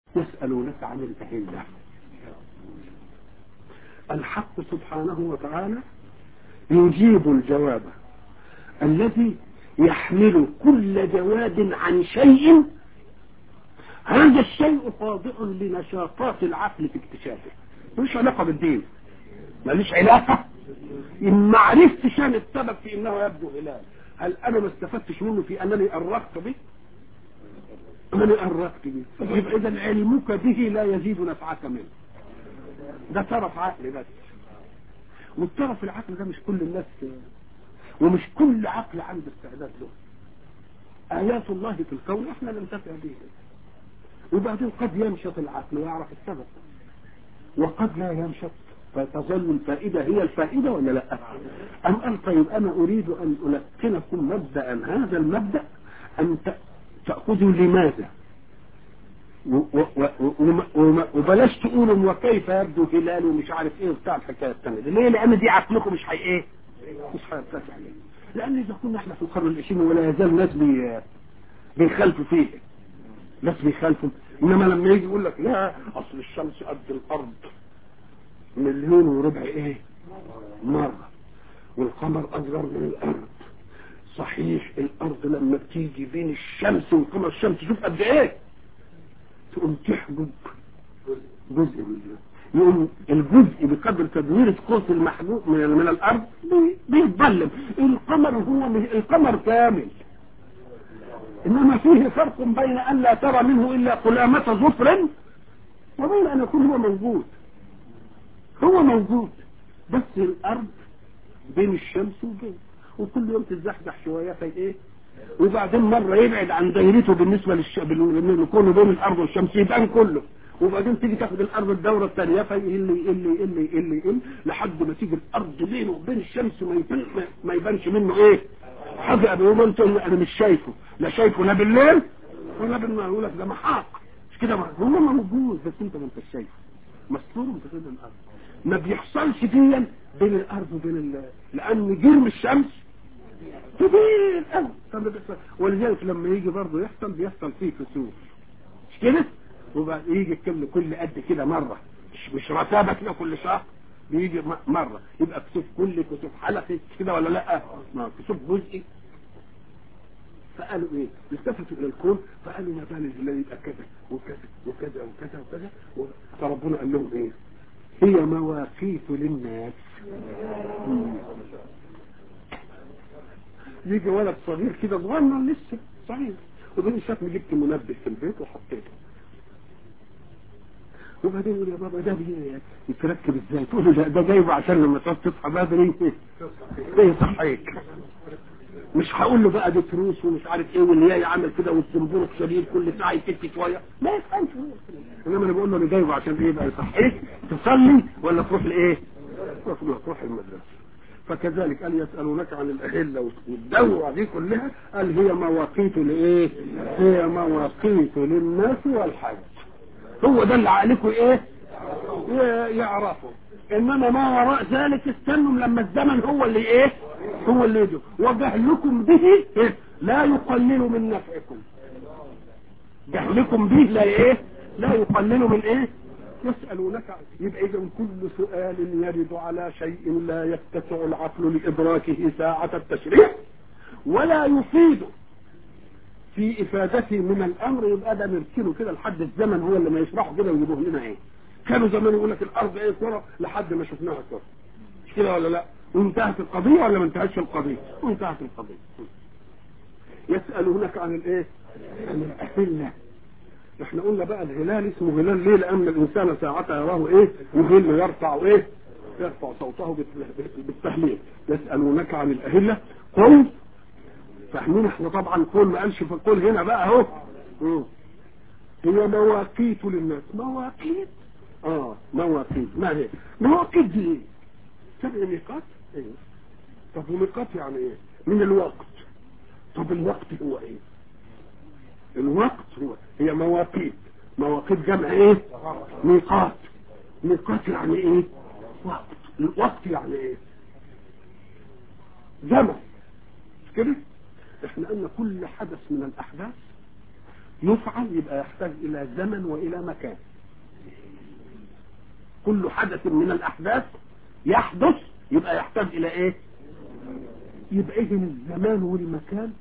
يسألونك عن الأهلة الحق سبحانه وتعالى يجيب الجواب الذي يحمل كل جواب عن شيء هذا الشيء خاضع لنشاطات العقل في اكتشافه ملوش علاقة بالدين ملوش علاقة إن ما عرفتش أنا السبب في إنه يبدو هلال هل أنا ما استفدتش منه في أنني أرقت به أنني أرقت به يبقى إذا علمك به لا يزيد نفعك منه ده طرف عقل بس والطرف العقل ده مش كل الناس ومش كل عقل عنده استعداد له آيات الله في الكون احنا ننتفع بها وبعدين قد ينشط العقل ويعرف السبب وقد لا ينشط فتظل الفائدة هي الفائدة ولا لا أم قال طيب أنا أريد أن ألقنكم مبدأ هذا المبدأ أن تأخذوا لماذا وبلاش تقولوا وكيف يبدو هلال ومش عارف ايه وبتاع الحكايه الثانيه ليه لان دي عقلكم مش هي ايه مش هيرتفع عليه لان اذا كنا احنا في القرن العشرين ولا يزال ناس بي بيخالفوا فيه ناس بيخالفوا انما لما يجي يقول لك لا اصل الشمس قد الارض مليون وربع ايه مره والقمر اصغر من الارض صحيح الارض لما بتيجي بين الشمس والقمر الشمس شوف قد ايه تقوم تحجب جزء منه يقوم الجزء بقدر تدوير قوس المحجوب من, من الارض بيتظلم القمر هو القمر كامل انما فيه فرق بين ان لا ترى منه الا قلامة ظفر وبين ان يكون هو موجود هو موجود بس الارض بين الشمس وبين وكل يوم تتزحزح شوية في ايه وبعدين مرة يبعد عن دايرته بالنسبة لكونه بين الارض والشمس يبان كله وبعدين تيجي تاخد الارض الدورة الثانية فيقل يقل يقل يقل يقل لحد ما تيجي الارض بينه وبين الشمس ما, يبان ما يبانش منه ايه حاجة ابو انت انا مش شايفه لا شايفه لا بالليل ولا بالنهار يقول لك ده محاق مش كده هو موجود بس انت ما انتش شايفه مستور بين الارض ما بيحصلش فيا بين الارض وبين ال... لان جرم الشمس كبير قوي ولذلك لما يجي برضه يحصل بيحصل فيه كسوف مش كده وبعد يجي كل كل قد كده مره مش مش رتابه كده كل شهر بيجي مره يبقى كسوف كل كسوف حلقي كده ولا لا ما كسوف جزئي فقالوا ايه التفتوا الى الكون فقالوا ما بال الهلال يبقى كذا وكذا وكذا وكذا وكذا فربنا قال لهم ايه هي مواقيت للناس يجي ولد صغير كده صغير لسه صغير وبعدين شافني جبت منبه في البيت وحطيته وبعدين يقول يا بابا ده يتركب ازاي تقول له ده جايبه عشان لما تقعد تصحى بدري ايه يصحيك مش هقول له بقى ده تروس ومش عارف ايه واللي هي عامل كده والسنبورك شديد كل ساعه يتك شويه ما يفهمش انما انا بقول له انا جايبه عشان ايه بقى يصحيك تصلي ولا تروح لايه؟ تروح المدرسه فكذلك قال يسألونك عن الأهلة والدورة دي كلها قال هي مواقيت لإيه هي مواقيت للناس والحج هو ده اللي عقلكم إيه يعرفوا إنما ما وراء ذلك استنوا لما الزمن هو اللي إيه هو اللي يدو وجهلكم به إيه؟ لا يقلل من نفعكم جهلكم به لا إيه لا يقلل من إيه يسألونك يبقى إذا كل سؤال يرد على شيء لا يتسع العقل لإدراكه ساعة التشريع ولا يفيد في إفادته من الأمر يبقى ده نركنه كده لحد الزمن هو اللي ما يشرحه كده ويجيبوه لنا إيه كانوا زمان يقول لك الأرض إيه كرة لحد ما شفناها كرة مش كده ولا لا وانتهت القضية ولا ما انتهتش القضية وانتهت القضية يسألونك عن الإيه عن الأهلة احنا قلنا بقى الهلال اسمه هلال ليه لان الانسان ساعتها يراه ايه يهل يرفع ايه يرفع صوته بالتهليل يسالونك عن الاهله قل فاهمين احنا طبعا قول ما قالش في القول هنا بقى اهو هي مواقيت للناس مواقيت اه مواقيت ما هي مواقيت دي ايه سبع ميقات ايه طب وميقات يعني ايه من الوقت طب الوقت هو ايه الوقت هو هي مواقيت مواقيت جمع ايه ميقات ميقات يعني ايه وقت الوقت يعني ايه زمن مش كده احنا قلنا كل حدث من الاحداث يفعل يبقى يحتاج الى زمن والى مكان كل حدث من الاحداث يحدث يبقى يحتاج الى ايه يبقى اذن الزمان والمكان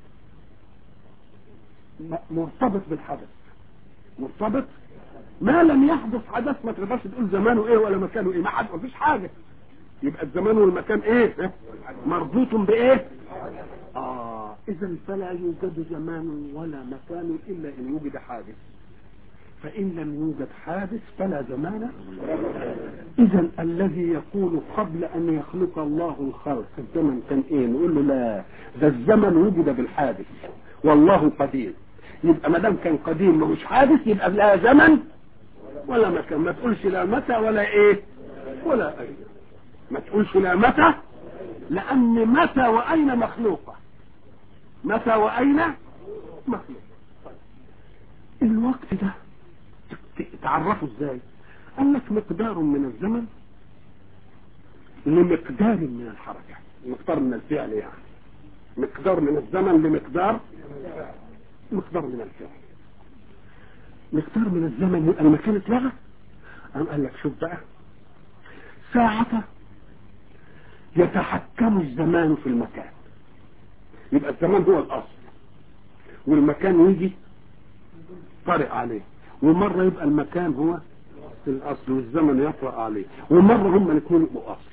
مرتبط بالحدث مرتبط ما لم يحدث حدث ما تقدرش تقول زمانه ايه ولا مكانه ايه ما حد مفيش حاجه يبقى الزمان والمكان ايه مربوط بايه اه اذا فلا يوجد زمان ولا مكان الا ان وجد حادث فان لم يوجد حادث فلا زمان اذا الذي يقول قبل ان يخلق الله الخلق الزمن كان ايه نقول له لا ده الزمن وجد بالحادث والله قدير يبقى ما دام كان قديم ملوش حادث يبقى لا زمن ولا مكان ما تقولش لا متى ولا ايه ولا اين ما تقولش لا متى لان متى واين مخلوقه متى واين مخلوقه الوقت ده تعرفه ازاي قال لك مقدار من الزمن لمقدار من الحركه مقدار من الفعل يعني مقدار من الزمن لمقدار مقدار من الفعل مقدار من الزمن يبقى المكان اتلغى قام قال لك شوف بقى ساعة يتحكم الزمان في المكان يبقى الزمان هو الأصل والمكان يجي طارئ عليه ومرة يبقى المكان هو الأصل والزمن يطرأ عليه ومرة هما الاثنين يبقوا أصل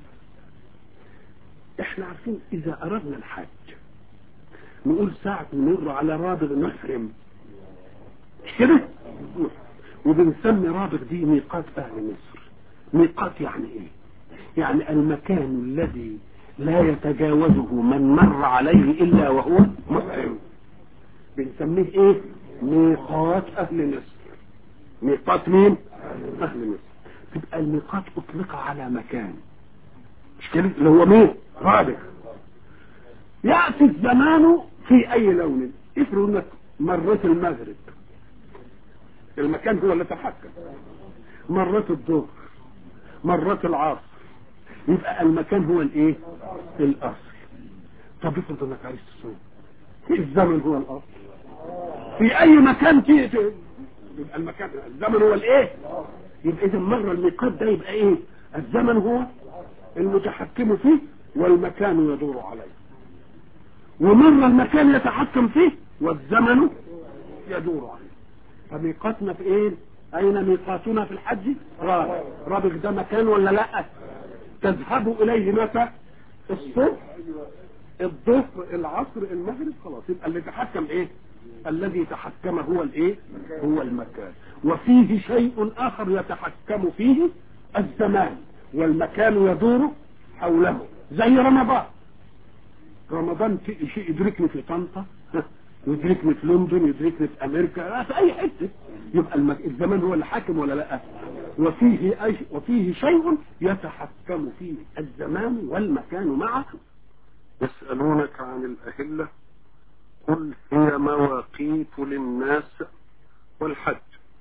احنا عارفين إذا أردنا الحج نقول ساعة نمر على رابغ نحرم مش كده وبنسمي رابغ دي ميقات أهل مصر ميقات يعني إيه يعني المكان الذي لا يتجاوزه من مر عليه إلا وهو محرم بنسميه إيه ميقات أهل مصر ميقات مين أهل مصر تبقى الميقات أطلق على مكان مش كده اللي هو مين رابغ يأتي الزمان في أي لون افرض انك مريت المغرب المكان هو اللي تحكم مريت الظهر مريت العصر يبقى المكان هو الايه الاصل طب افرض انك عايز تصوم الزمن هو الاصل في اي مكان تيجي يبقى المكان الزمن هو الايه يبقى اذا مره الميقات ده يبقى ايه الزمن هو المتحكم فيه والمكان يدور عليه ومرة المكان يتحكم فيه والزمن يدور عليه فميقاتنا في ايه اين ميقاتنا في الحج رابغ رابغ ده مكان ولا لا تذهب اليه متى الصبح الظهر العصر المغرب خلاص يبقى اللي تحكم ايه الذي تحكم هو الايه هو المكان وفيه شيء اخر يتحكم فيه الزمان والمكان يدور حوله زي رمضان رمضان شيء يدركني في طنطا يدركني في لندن يدركني في امريكا في اي حته يبقى المك... الزمان هو اللي حاكم ولا لا وفيه أي... وفيه شيء يتحكم فيه الزمان والمكان معه يسألونك عن الأهلة قل هي مواقيت للناس والحج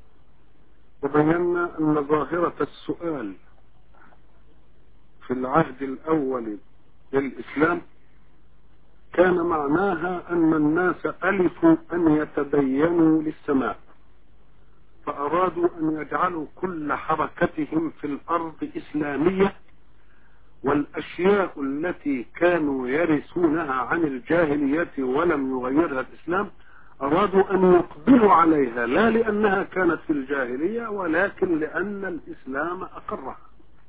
وبينا أن ظاهرة السؤال في العهد الأول للإسلام كان معناها أن الناس ألفوا أن يتبينوا للسماء فأرادوا أن يجعلوا كل حركتهم في الأرض إسلامية والأشياء التي كانوا يرثونها عن الجاهلية ولم يغيرها الإسلام أرادوا أن يقبلوا عليها لا لأنها كانت في الجاهلية ولكن لأن الإسلام أقرها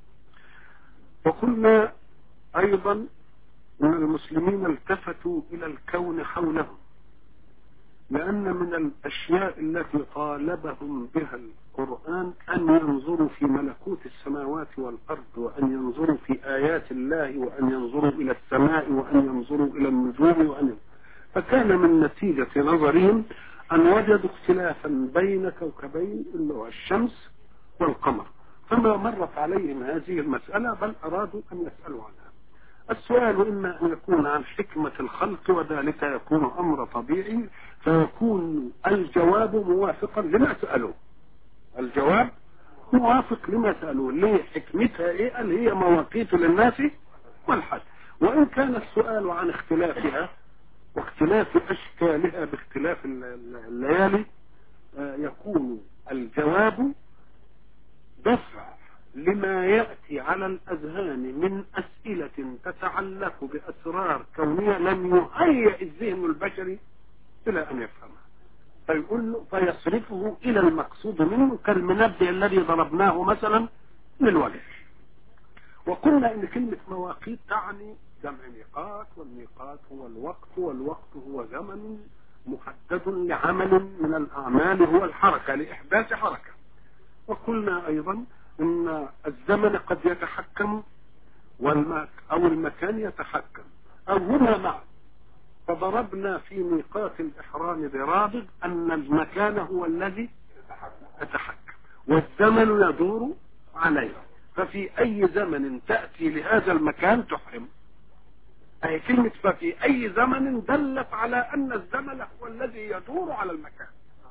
وقلنا أيضا أن المسلمين التفتوا إلى الكون حولهم لأن من الأشياء التي طالبهم بها القرآن أن ينظروا في ملكوت السماوات والأرض وأن ينظروا في آيات الله وأن ينظروا إلى السماء وأن ينظروا إلى النجوم وأن فكان من نتيجة نظرهم أن وجدوا اختلافا بين كوكبين اللي هو الشمس والقمر فما مرت عليهم هذه المسألة بل أرادوا أن يسألوا عنها السؤال إما أن يكون عن حكمة الخلق وذلك يكون أمر طبيعي فيكون الجواب موافقا لما سألوه الجواب موافق لما سألوه ليه حكمتها إيه قال هي مواقيت للناس والحج وإن كان السؤال عن اختلافها واختلاف أشكالها باختلاف الليالي آه، يكون الجواب دفع لما يأتي على الأذهان من أسئلة تتعلق بأسرار كونية لم يهيئ الذهن البشري إلى أن يفهمها فيقول له فيصرفه إلى المقصود منه كالمنبه الذي ضربناه مثلا للوجه وقلنا إن كلمة مواقيت تعني جمع ميقات والميقات هو الوقت والوقت هو زمن محدد لعمل من الأعمال هو الحركة لإحداث حركة وقلنا أيضا ان الزمن قد يتحكم والمك او المكان يتحكم او هما معا فضربنا في ميقات الاحرام برابط ان المكان هو الذي يتحكم والزمن يدور عليه ففي اي زمن تأتي لهذا المكان تحرم اي كلمة ففي اي زمن دلت على ان الزمن هو الذي يدور على المكان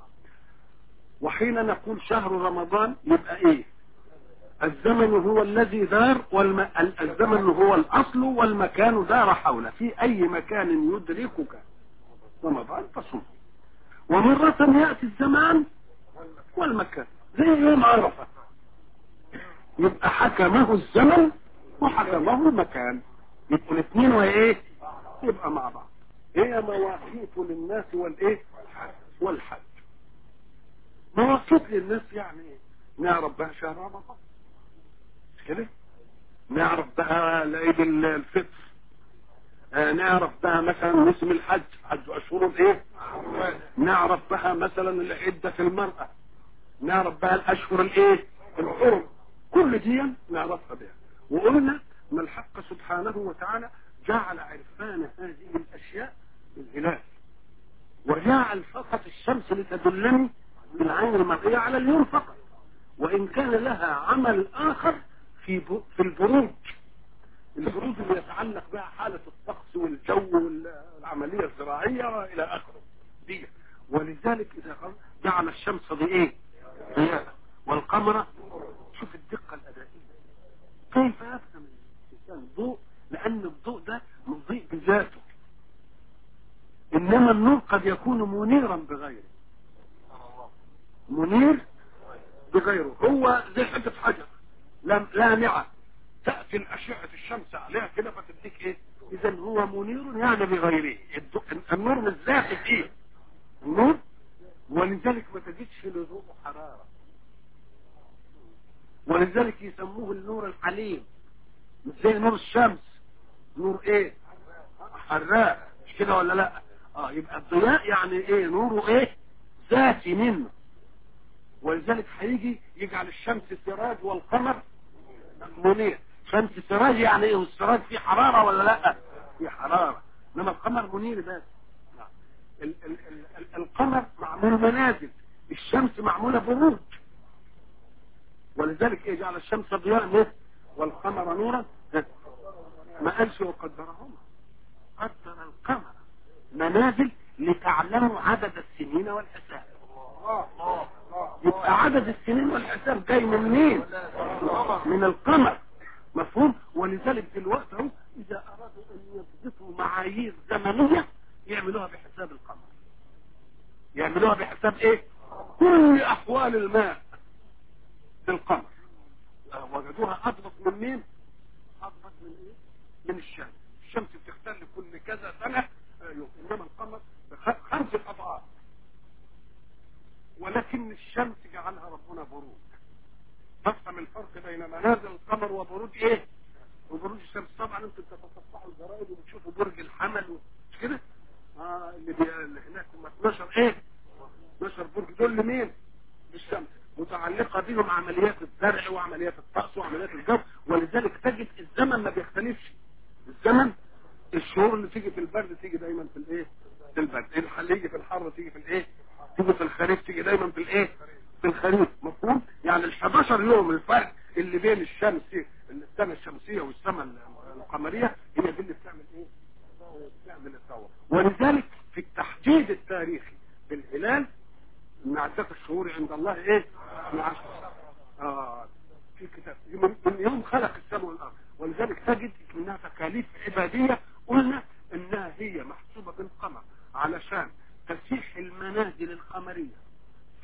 وحين نقول شهر رمضان يبقى ايه الزمن هو الذي دار والم... الزمن هو الأصل والمكان دار حوله في أي مكان يدركك رمضان تصوم ومرة يأتي الزمان والمكان زي يوم عرفة يبقى حكمه الزمن وحكمه المكان يبقوا الاثنين وايه يبقى مع بعض هي مواقيت للناس والايه والحج مواقيت للناس يعني ايه نعرف بها شهر رمضان كده نعرف بقى العيد الفطر آه نعرف بقى مثلا موسم الحج حج اشهر الايه نعرف بقى مثلا العدة المرأة نعرف بقى الاشهر الايه الحرم كل دي نعرفها بها وقلنا ان الحق سبحانه وتعالى جعل عرفان هذه الاشياء بالهلال وجعل فقط الشمس لتدلني بالعين المرئية على اليوم فقط وان كان لها عمل اخر في في البروج البروج اللي يتعلق بها حالة الطقس والجو والعملية الزراعية إلى آخره دي ولذلك إذا قال جعل الشمس ضيئين ضياء والقمر شوف الدقة الأدائية كيف يفهم الإنسان ضوء لأن الضوء ده مضيء بذاته إنما النور قد يكون منيرا بغيره منير بغيره هو زي حتة حجر لامعة تأتي الأشعة الشمس عليها كده فتديك ايه اذا هو منير يعني بغيره النور مش ذاتي فيه النور ولذلك ما تجدش لضوء حرارة ولذلك يسموه النور الحليم مش زي نور الشمس نور ايه حراء مش كده ولا لا اه يبقى الضياء يعني ايه نوره ايه ذاتي منه ولذلك هيجي يجعل الشمس سراج والقمر منير شمس سراج يعني ايه والسراج فيه حرارة ولا لا فيه حرارة انما القمر منير بس ال ال ال القمر معمول منازل الشمس معمولة بروج ولذلك ايه جعل الشمس ضياء مثل والقمر نورا ما قالش وقدرهما قدر القمر منازل لتعلموا عدد السنين والحساب يبقى عدد السنين والحساب جاي من مين من القمر مفهوم ولذلك دلوقتي اهو اذا ارادوا ان يضبطوا معايير زمنيه يعملوها بحساب القمر يعملوها بحساب ايه كل احوال الماء في القمر وجدوها اضبط من مين اضبط من ايه من الشمس الشمس بتختل كل كذا سنه ايوه انما القمر خمسه اضعاف ولكن الشمس جعلها ربنا بروج تفهم الفرق بين منازل القمر وبروج ايه وبروج الشمس طبعا انتم بتتصفحوا الجرائد وبتشوفوا برج الحمل مش كده اه اللي, بي... اللي هناك هم 12 ايه 12 برج دول لمين للشمس متعلقة بهم عمليات الزرع وعمليات الطقس وعمليات الجو ولذلك تجد الزمن ما بيختلفش الزمن الشهور اللي تيجي في البرد تيجي دايما في الايه في البرد اللي يجي في الحر تيجي في الايه تيجي في الخريف تيجي دايما في الايه في الخريف مفهوم يعني ال 11 يوم الفرق اللي بين الشمس السنه الشمسيه والسنه القمريه هي دي اللي بتعمل ايه بتعمل الثوره ولذلك في التحديد التاريخي بالهلال ان عدة الشهور عند الله ايه من عشر آه في كتاب من يوم خلق السماء والارض ولذلك تجد انها تكاليف عباديه قلنا انها هي محسوبه بالقمر علشان تسيح المنازل القمريه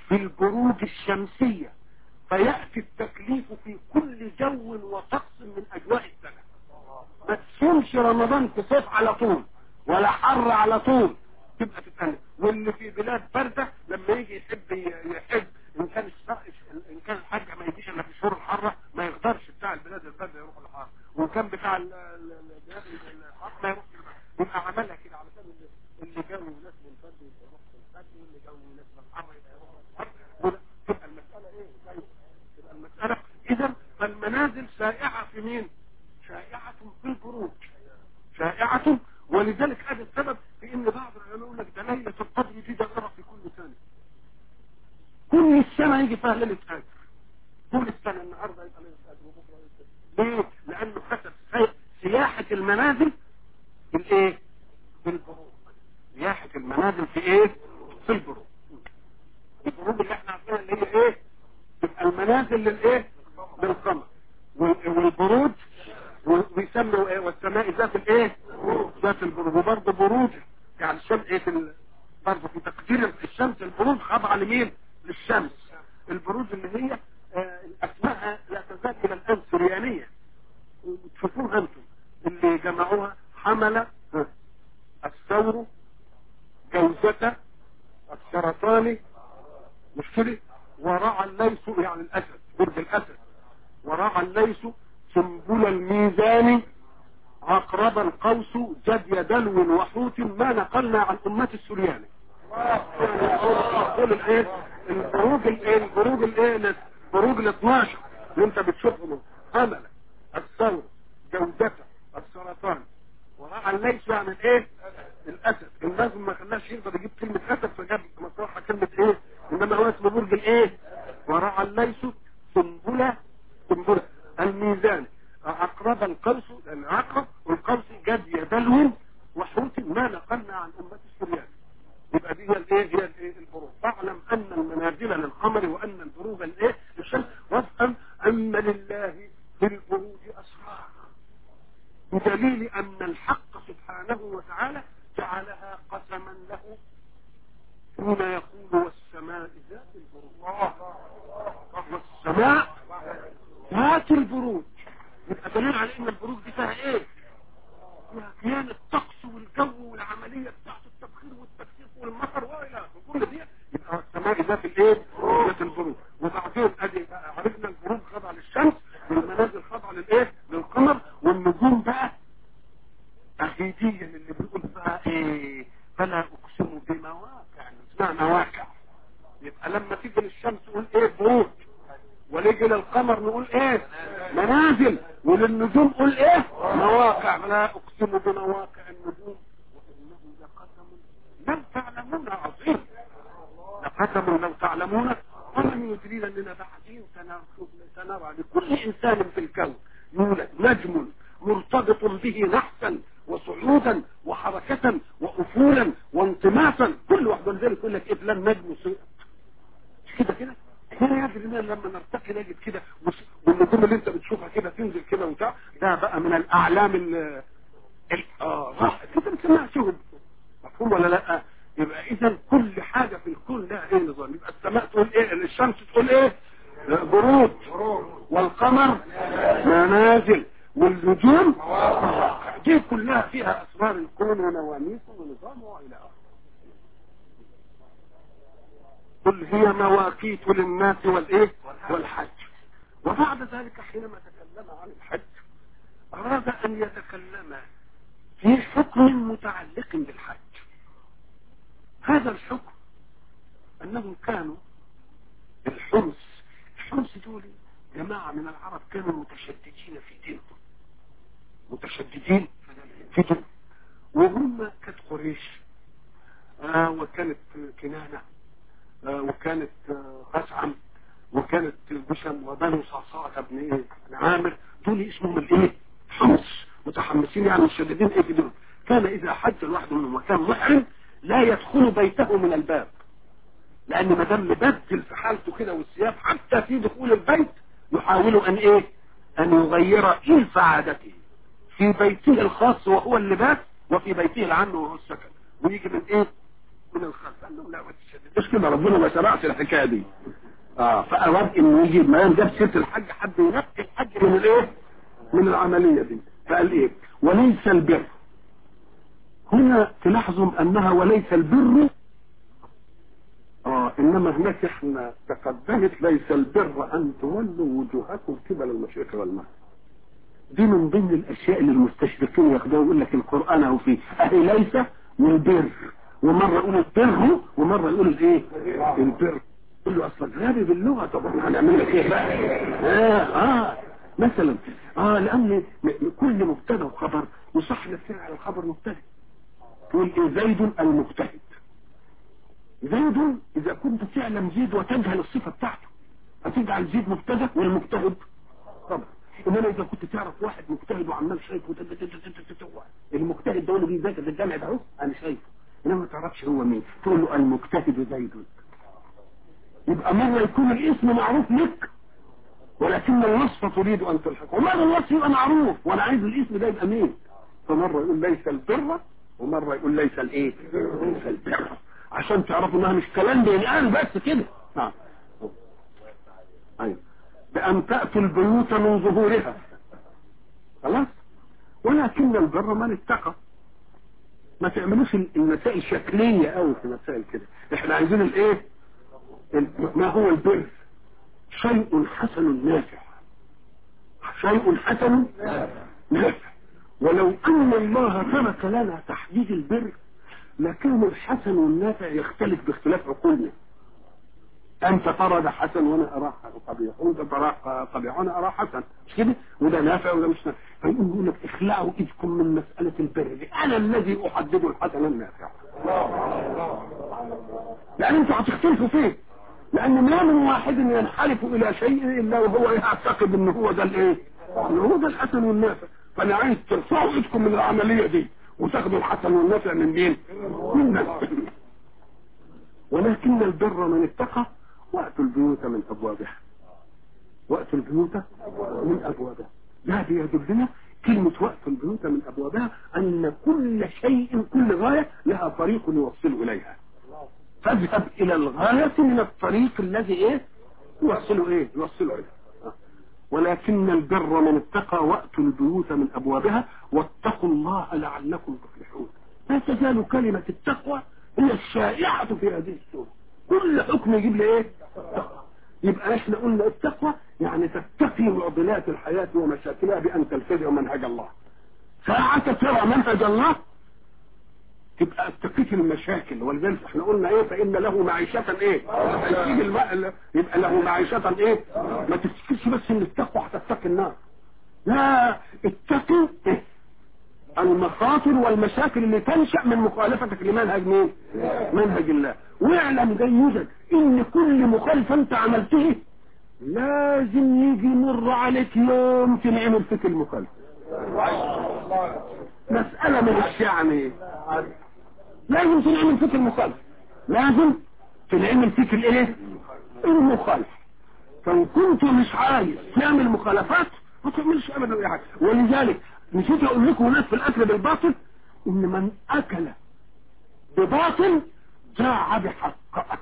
في البروج الشمسية فيأتي التكليف في كل جو وطقس من أجواء السنة ما تصومش رمضان في صيف على طول ولا حر على طول تبقى تتكلم واللي في بلاد باردة لما يجي يحب يحب ان كان ان كان الحاج ما يجيش الا في الشهور الحاره ما يقدرش بتاع البلاد البارده يروح الحر وان كان بتاع البلاد الحر ما يروح يبقى عملها كده علشان اللي جو ناس من البرد يروح في البرد واللي جو ناس من الحر يروح الحر تبقى المساله ايه تبقى المساله اذا فالمنازل شائعه في مين شائعه في البروج شائعه ولذلك هذا السبب في ان بعض العلماء يقول لك ده ليله القدر دي دائره في كل سنه كل السنه يجي فيها ليله قدر كل السنه النهارده يبقى ليله قدر وبكره ليله ليه؟ لانه حسب سياحه المنازل في الايه؟ في البروج سياحه المنازل في ايه؟ في البروج البروج اللي احنا عارفينها اللي هي ايه؟ تبقى المنازل للايه؟ للقمر والبروج ويسموا ايه والسماء ذات الايه ذات البروج وبرضه بروج يعني الشمس ايه في برضه في تقدير الشمس البروج خاضعه لمين للشمس البروج اللي هي آه اسمائها لا تزال الى الان سريانيه تشوفوها انتم اللي جمعوها حمل الثور جوزة السرطاني مش كده ورعى الليث يعني الاسد برج الاسد ورعى الليث سنبل الميزان عقرب القوس جدي دلو وحوت ما نقلنا عن أمة السرياني قول الايه البروج الايه البروج الايه البروج ال 12 اللي انت بتشوفهم حملة الثور جودته السرطان ورعى الليث يعني الايه الاسد الناس ما خلاش يقدر يجيب كلمة اسد فجاب مصلحة كلمة ايه انما هو اسمه برج الايه ورعى الليث سنبلة سنبلة الميزان عقرب القوس العقرب والقوس جد يدلو وحوت ما نقلنا عن أمة السريان يبقى دي هي الايه هي الايه البروج فاعلم ان المنازل للقمر وان البروج الايه للشمس وافهم ان لله في البروج اسرار بدليل ان الحق سبحانه وتعالى جعلها قسما له حين يقول والسماء ذات البروج والسماء ذات البروج يبقى دليل على ان البروج دي فيها ايه فيها كيان الطقس والجو والعمليه بتاعت التبخير والتكثيف والمطر والى اخره كل دي يبقى السماء ذات الايه ذات البروج وبعدين ادي عرفنا البروج خاضعه للشمس والمنازل خاضعه للايه للقمر والنجوم بقى تهديديا اللي بيقول فيها ايه فلا اقسم بمواقع اسمها مواقع يبقى لما تيجي للشمس تقول ايه بروج ونيجي للقمر نقول ايه منازل وللنجوم قول ايه مواقع لا اقسم بمواقع النجوم وانه لقسم لو تعلمون عظيم لقسم لو تعلمون ومن يدرينا اننا بعدين سنرى لكل انسان في الكون يولد نجم مرتبط به نحسا وصعودا وحركة وافولا وانطماسا كل واحد من ذلك يقول لك ايه فلان نجم كده كده هنا يجري لما نرتقي نجد كده والنجوم اللي انت بتشوفها كده تنزل كده وبتاع ده بقى من الاعلام ال اه صح انت بتسمع شهب مفهوم ولا لا يبقى اذا كل حاجة في الكون لها ايه نظام يبقى السماء تقول ايه الشمس تقول ايه بروج والقمر منازل والنجوم دي كلها فيها اسرار الكون ونواميسه ونظامه والى اخره قل هي مواقيت للناس والايه والحج وبعد ذلك حينما تكلم عن الحج اراد ان يتكلم في حكم متعلق بالحج هذا الحكم انهم كانوا الحمص الحمص دول جماعة من العرب كانوا متشددين في دينهم متشددين في دينهم وهم كانت قريش آه وكانت كنانة آه وكانت آه خشعم وكانت بشم وبنو صعصعة بن ايه عامر دول اسمهم الايه حمص متحمسين يعني مشددين ايه في دول كان اذا حج الواحد منهم وكان محرم لا يدخل بيته من الباب لان ما دام مبدل في حالته كده والثياب حتى في دخول البيت يحاول ان ايه ان يغير الف عادته في بيته الخاص وهو اللباس وفي بيته العام وهو السكن ويجي من ايه من الخلف قال له لا مش كده ربنا ما شرعش الحكايه دي اه فاراد انه يجي ما دام جاب سيره الحج حد ينقي الحج من الايه من العمليه دي فقال ايه وليس البر هنا تلاحظوا انها وليس البر اه انما هناك احنا تقدمت ليس البر ان تولوا وجوهكم قبل المشرق والمغرب دي من ضمن الاشياء اللي المستشرقين ياخدوها يقول لك القران اهو فيه اهي ليس والبر ومره يقول البر ومره يقول الايه البر يقول له اصلا غبي باللغه طب احنا هنعمل لك ايه بقى اه اه مثلا اه لان كل مبتدا وخبر يصح للفعل الخبر مبتدا تقول ايه زيد المجتهد زيد اذا كنت تعلم زيد وتجهل الصفه بتاعته هتجعل زيد مبتدا والمجتهد خبر انما اذا كنت تعرف واحد مجتهد وعمال شايفه المجتهد ده اللي بيذاكر في الجامع ده اهو انا شايفه انما ما تعرفش هو مين تقول له المجتهد زيد يبقى مرة يكون الاسم معروف لك ولكن الوصف تريد ان تلحق ومرة الوصف يبقى معروف وانا عايز الاسم ده يبقى مين فمرة يقول ليس البر ومرة يقول ليس الايه ليس البر عشان تعرفوا انها مش كلام بينقال بس كده نعم ايوه بأن تأتوا البيوت من ظهورها خلاص ولكن البر من اتقى ما تعملوش المسائل شكلية قوي في مسائل كده احنا عايزين الايه ما هو البر شيء حسن نافع شيء حسن نافع ولو ان الله ترك لنا تحديد البر لكان الحسن والنافع يختلف باختلاف عقولنا انت ترى ده حسن وانا اراه قبيح وانت تراه قبيح وانا اراه حسن مش كده وده نافع وده مش نافع فيقول يقول لك اخلعوا ايدكم من مساله البر دي انا الذي احدد الحسن النافع لان انتوا هتختلفوا فيه لان ما من واحد ينحرف الى شيء الا وهو يعتقد ان هو ده الايه ان هو ده الحسن والنافع فانا عايز ترفعوا ايدكم من العمليه دي وتاخدوا الحسن والنافع من مين من نفسه ولكن البر من اتقى واتوا البيوت من ابوابها واتوا البيوت من ابوابها ده بيدلنا كلمة وقت البيوت من ابوابها ان كل شيء كل غاية لها طريق يوصل اليها فاذهب الى الغاية من الطريق الذي ايه يوصل ايه يوصل اليها ولكن البر من اتقى واتوا البيوت من ابوابها واتقوا الله لعلكم تفلحون لا تزال كلمة التقوى هي الشائعة في هذه السورة كل حكم يجيب لي ايه يبقى احنا قلنا التقوى يعني تتقي معضلات الحياة ومشاكلها بان تلتزم منهج الله ساعة ترى منهج الله تبقى اتقيت المشاكل ولذلك احنا قلنا ايه فان له معيشة ايه هيجيب الماء يبقى له معيشة ايه ما تفتكرش بس ان التقوى هتتقي النار لا اتقي إيه؟ المخاطر والمشاكل اللي تنشأ من مخالفتك لمنهج مين منهج الله واعلم جيدا ان كل مخالفة انت عملته لازم يجي مر عليك يوم تنعمل فيك المخالفة مسألة من الشعن لازم تنعمل فيك المخالفة لازم تنعمل فيك الايه المخالفة فان كنت مش عايز تعمل مخالفات ما تعملش ابدا اي حاجه ولذلك نسيت اقول لكم هناك في الاكل بالباطل ان من اكل بباطل جاع بحق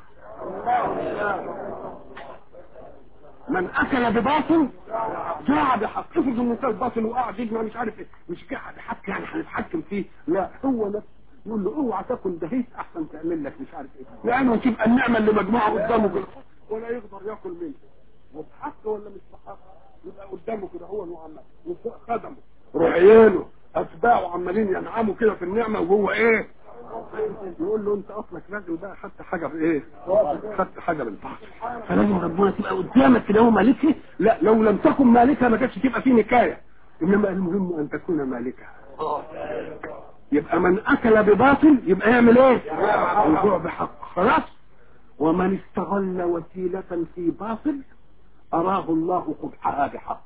من اكل بباطل جاع بحق افرض ان كان باطل وقاعد يجمع مش عارف ايه مش جاع بحق يعني هنتحكم فيه لا هو نفسه يقول له اوعى تاكل دهيت احسن تعمل لك مش عارف ايه لانه تبقى النعمه اللي مجموعه قدامه كده ولا يقدر ياكل منها وبحق ولا مش بحق يبقى قدامه كده هو المعمل وفوق خدمه رعيانه اتباعه عمالين ينعموا كده في النعمه وهو ايه يقول له انت اصلك راجل بقى خدت حاجه بايه خدت حاجه بالباطل فلازم ربنا تبقى قدامك كده هو مالكه لا لو لم تكن مالكها ما كانتش تبقى في نكايه انما المهم ان تكون مالكها يبقى من اكل بباطل يبقى يعمل ايه الجوع بحق خلاص ومن استغل وسيله في باطل أراه الله قبحها بحق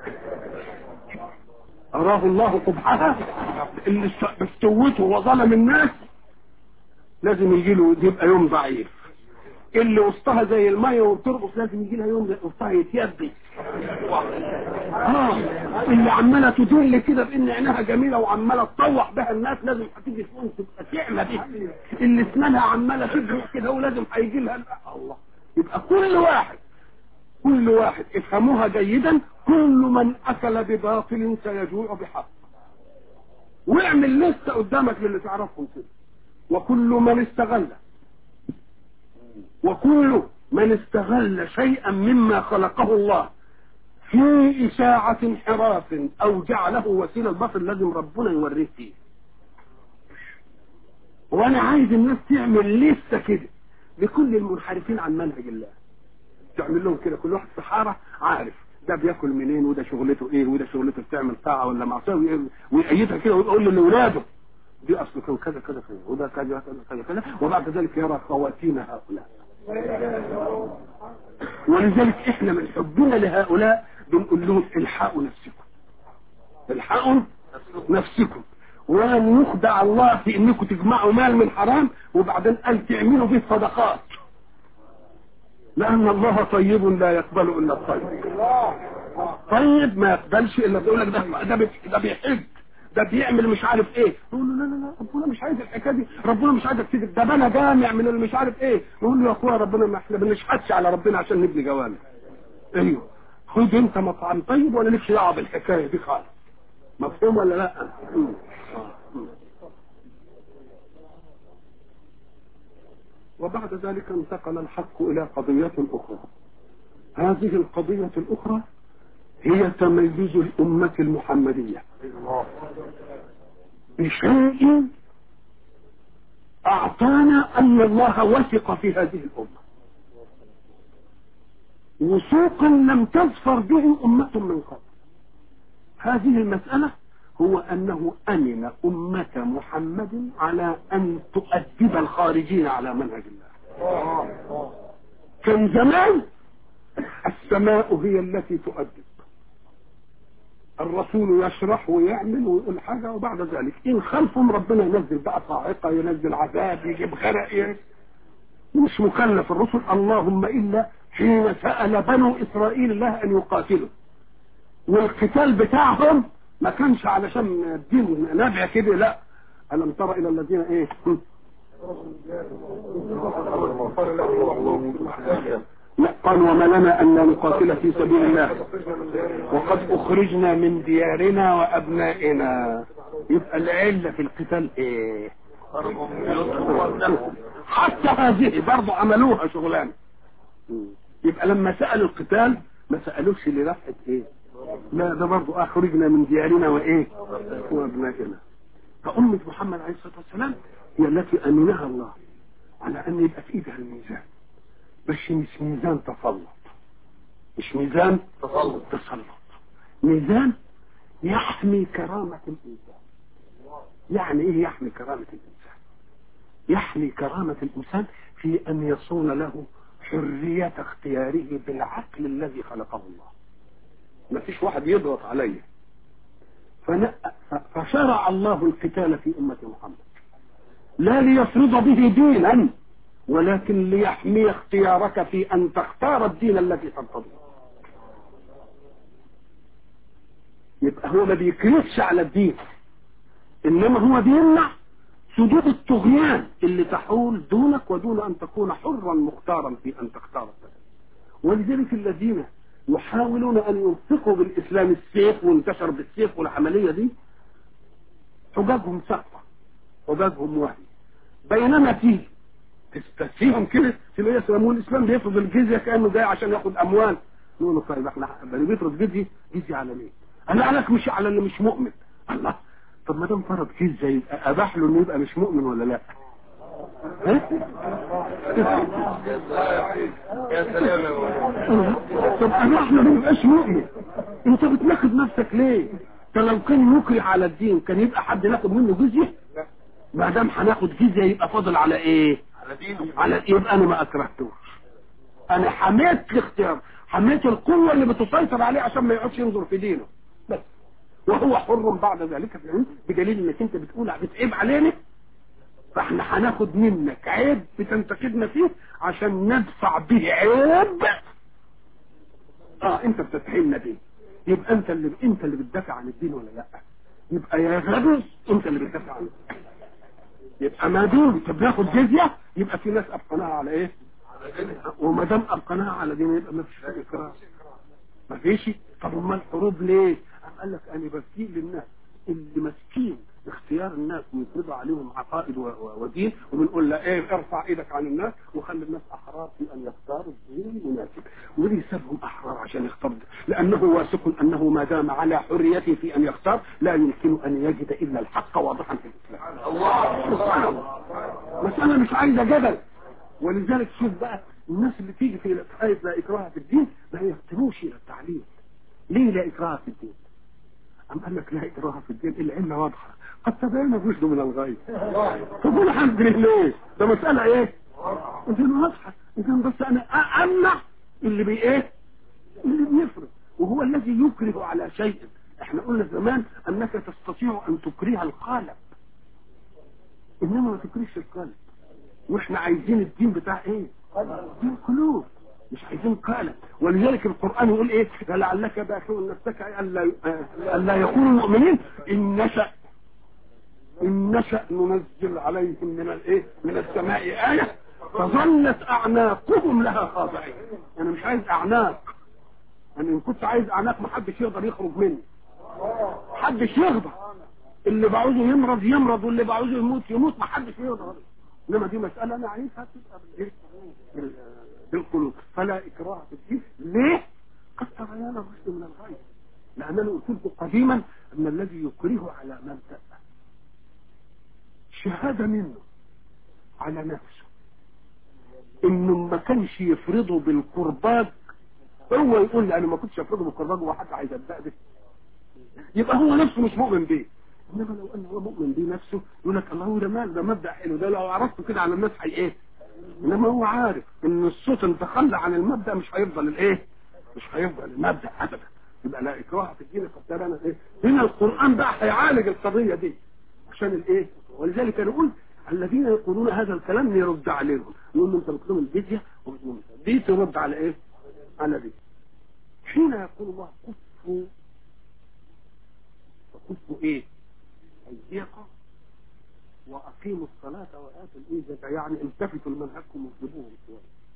أراه الله قبحها اللي استوته وظلم الناس لازم يجي له يبقى يوم ضعيف اللي وسطها زي المية وبترقص لازم يجي لها يوم وسطها يتيبس اه اللي عماله تدل كده بان عينها جميله وعماله تطوح بها الناس لازم هتيجي تقوم تبقى تعمى بيها اللي اسنانها عماله تجري كده ولازم هيجي لها الله يبقى كل واحد كل واحد افهموها جيدا كل من اكل بباطل سيجوع بحق واعمل لسه قدامك للي تعرفهم كده وكل من استغل وكل من استغل شيئا مما خلقه الله في إشاعة انحراف أو جعله وسيلة الباطل لازم ربنا يوريه فيه وأنا عايز الناس تعمل لسه كده لكل المنحرفين عن منهج الله تعمل لهم كده كل واحد في حارة عارف ده بياكل منين وده شغلته ايه وده شغلته بتعمل طاعة ولا معصية ويأيدها كده ويقول لاولاده دي اصل كان كذا كذا كذا وده كذا كذا كذا كذا وبعد ذلك يرى خواتيم هؤلاء ولذلك احنا من حبنا لهؤلاء بنقول لهم الحقوا نفسكم الحقوا نفسكم ولن يخدع الله في انكم تجمعوا مال من حرام وبعدين قال تعملوا به صدقات لان الله طيب لا يقبل الا الطيب طيب ما يقبلش الا يقول لك ده ده ده بيحج ده بيعمل مش عارف ايه يقول له لا لا لا ربنا مش عايز الحكايه دي ربنا مش عايزك تيجي ده بنى جامع من اللي مش عارف ايه يقول له يا اخويا ربنا ما احنا بنشحتش على ربنا عشان نبني جوامع ايوه خد انت مطعم طيب ولا لكش دعوه بالحكايه دي خالص مفهوم ولا لا وبعد ذلك انتقل الحق الى قضيه اخرى هذه القضيه الاخرى هي تميز الامه المحمديه بشيء اعطانا ان الله وثق في هذه الامه وثوقا لم تظفر به امه من قبل هذه المساله هو انه امن امه محمد على ان تؤدب الخارجين على منهج الله كان زمان السماء هي التي تؤدب الرسول يشرح ويعمل ويقول حاجه وبعد ذلك ان خلفهم ربنا ينزل بقى صاعقه ينزل عذاب يجيب غرق مش مكلف الرسل اللهم الا حين سال بنو اسرائيل الله ان يقاتلوا والقتال بتاعهم ما كانش علشان الدين نابع كده لا الم تر الى الذين ايه قال وما لنا ان لا نقاتل في سبيل الله وقد اخرجنا من ديارنا وابنائنا يبقى العله في القتال ايه حتى هذه برضه عملوها شغلانه يبقى لما سالوا القتال ما سالوش لرفعه ايه لا ده برضه اخرجنا من ديارنا وايه وابنائنا فأمة محمد عليه الصلاة والسلام هي التي أمنها الله على أن يبقى في إيدها الميزان بس مش ميزان تسلط مش ميزان تسلط تسلط ميزان يحمي كرامة الإنسان يعني إيه يحمي كرامة الإنسان يحمي كرامة الإنسان في أن يصون له حرية اختياره بالعقل الذي خلقه الله ما فيش واحد يضغط عليه فشرع الله القتال في أمة محمد لا ليفرض به دينا ولكن ليحمي اختيارك في أن تختار الدين الذي ترتضيه يبقى هو ما بيكرهش على الدين إنما هو بيمنع سدود الطغيان اللي تحول دونك ودون أن تكون حرا مختارا في أن تختار الدين ولذلك الذين يحاولون أن يلصقوا بالإسلام السيف وانتشر بالسيف والعملية دي حجاجهم سقطة حجاجهم وهي بينما تيجي تستفيهم كده تلاقي يسلمون الإسلام بيفرض الجزية كأنه جاي عشان ياخد أموال نقول له طيب احنا اللي بيفرض جزية جزية على مين؟ أنا قالك مش على اللي مش مؤمن الله طب ما دام فرض جزية يبقى أباح له إنه يبقى مش مؤمن ولا لا؟ يا سلام يا طب انا احنا ما نبقاش مؤمن انت بتناقض نفسك ليه ده لو كان يكره على الدين كان يبقى حد ناخد منه جزيه ما دام هناخد جزيه يبقى فاضل على ايه على دينه على يبقى انا ما اكرهتوش انا حميت الاختيار حميت القوه اللي بتسيطر عليه عشان ما يقعدش ينظر في دينه بس وهو حر بعد ذلك بدليل انك انت بتقول بتعيب علينا فاحنا هناخد منك عيب بتنتقدنا فيه عشان ندفع به عيب اه انت بتتحلنا دين يبقى انت اللي انت اللي بتدافع عن الدين ولا لا يبقى يا غبي انت اللي بتدافع عن الدين يبقى ما دمت بناخد جزيه يبقى في ناس ابقناها على ايه وما دام ابقناها على دين يبقى ما فيش فيه اكراه ما فيش طب امال الحروب ليه قام قال لك انا بسيء للناس اللي ماسكين اختيار الناس ويفرضوا عليهم عقائد و- و- ودين وبنقول له ايه ارفع ايدك عن الناس وخلي الناس احرار في ان يختاروا الدين المناسب وليه يسيبهم احرار عشان يختار لانه واثق انه ما دام على حريته في ان يختار لا يمكن ان يجد الا الحق واضحا في الاسلام الله مساله مش عايزه جدل ولذلك شوف بقى الناس اللي تيجي في آية لا إكراه في الدين ما يهتموش إلى التعليم ليه لا إكراه في الدين أم قال لك لا إكراه في الدين العلة واضحة قد تبين الرشد من الغي طب أنا حاسب ليه ده مسألة إيه إذن واضحة إذن بس أنا أمنع اللي بي إيه اللي بيفرض وهو الذي يكره على شيء احنا قلنا زمان انك تستطيع ان تكره القالب انما ما تكرهش القالب واحنا عايزين الدين بتاع ايه دين قلوب مش عايزين قالب ولذلك القرآن يقول ايه لعلك باخع نفسك الا الا يكونوا مؤمنين ان نشأ ان نشأ ننزل عليهم من الايه من السماء آية فظلت اعناقهم لها خاضعين انا مش عايز اعناق انا ان كنت عايز اعناق ما حدش يقدر يخرج مني محدش يغضب اللي بعوزه يمرض يمرض واللي بعوزه يموت يموت ما حدش يقدر انما دي مسألة انا عايزها تبقى بالايه بال- بالقلوب فلا اكراه في الدين ليه قد تبين الرشد من الغي لانني قلت لكم قديما ان الذي يكره على مبدأ شهادة منه على نفسه انه ما كانش يفرضه بالقربات هو يقول لي انا ما كنتش افرضه بالقربات وحد عايز ابدا به يبقى هو نفسه مش مؤمن بيه انما لو انه هو مؤمن بيه نفسه يقول لك الله ده مال ده مبدا حلو ده لو عرفته كده على الناس هي ايه انما هو عارف ان الصوت ان تخلى عن المبدا مش هيفضل الايه مش هيفضل المبدا ابدا يبقى لا اكراه في الدين قد تبين ايه هنا القران بقى هيعالج القضيه دي عشان الايه ولذلك انا قلت الذين يقولون هذا الكلام يرد عليهم يقول لهم انت بتقولوا الجزيه وبتقولوا دي ترد على ايه على دي حين يقول الله كفوا فكفوا ايه ايديكم واقيموا الصلاه واتوا الايزه يعني التفتوا لمنهجكم واطلبوهم شويه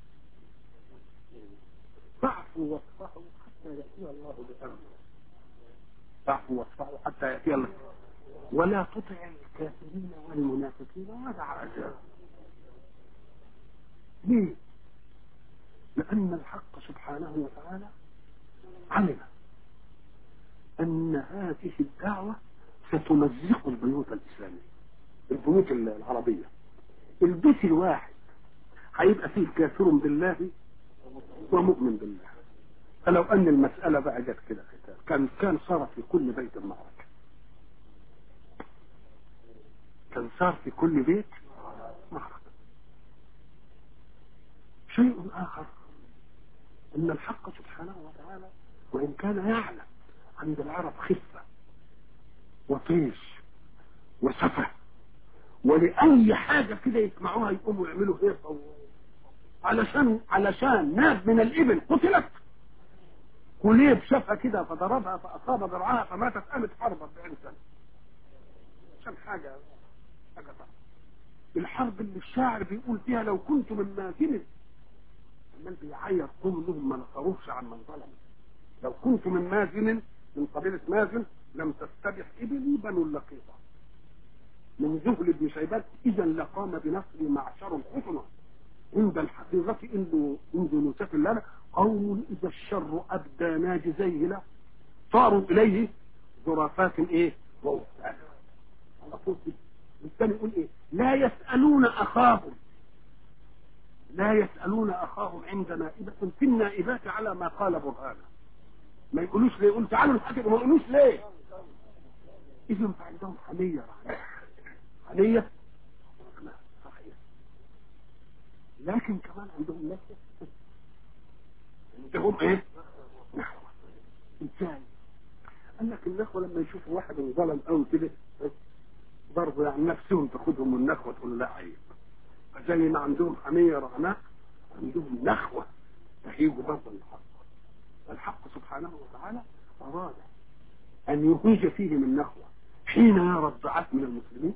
فاعفوا واصفحوا حتى ياتي الله بامره فاعفوا واصفحوا حتى ياتي الله ولا تطع الكافرين والمنافقين ودع أجرهم ليه؟ لأن الحق سبحانه وتعالى علم أن هذه الدعوة ستمزق البيوت الإسلامية البيوت العربية البيت الواحد هيبقى فيه كافر بالله ومؤمن بالله فلو أن المسألة بقى جت كده ختام كان كان صار في كل بيت معركة كان صار في كل بيت معركة شيء آخر أن الحق سبحانه وتعالى وإن كان يعلم عند العرب خفة وطيش وسفة ولأي حاجة كده يسمعوها يقوموا يعملوا هيصة و... علشان علشان ناس من الإبل قتلت كليب شافها كده فضربها فأصاب ذرعها فماتت قامت حرب 40 سنة عشان حاجة حاجة صعبة الحرب اللي الشاعر بيقول فيها لو كنت من مازن عمال بيعيط قوم لهم ما نصروفش عن من ظلم لو كنت من مازن من قبيلة مازن لم تستبح إبلي بنو اللقيطة من ذهل بن شيبان إذا لقام بنصر معشر خطنا عند الحقيقة إنه منذ نوسف لنا قوم إذا الشر أبدى ناجزيه له صاروا إليه ظرافات إيه وأسئلة على طول كده الثاني يقول إيه لا يسألون أخاهم لا يسألون أخاهم عند نائبة في النائبات على ما قال برهانه ما يقولوش ليه يقولوا تعالوا نحكي ما يقولوش ليه إذا عندهم حمية حمية صحيح لكن كمان عندهم نفس عندهم ايه نحو ازاي قال لك النخوة لما يشوفوا واحد انظلم قوي كده برضه يعني نفسهم تاخدهم النخوة تقول لا عيب فزي ما عندهم حمية رعناء عندهم نخوة تهيج برضه الحق الحق سبحانه وتعالى أراد أن يهيج فيهم النخوة حين يرى الضعاف من المسلمين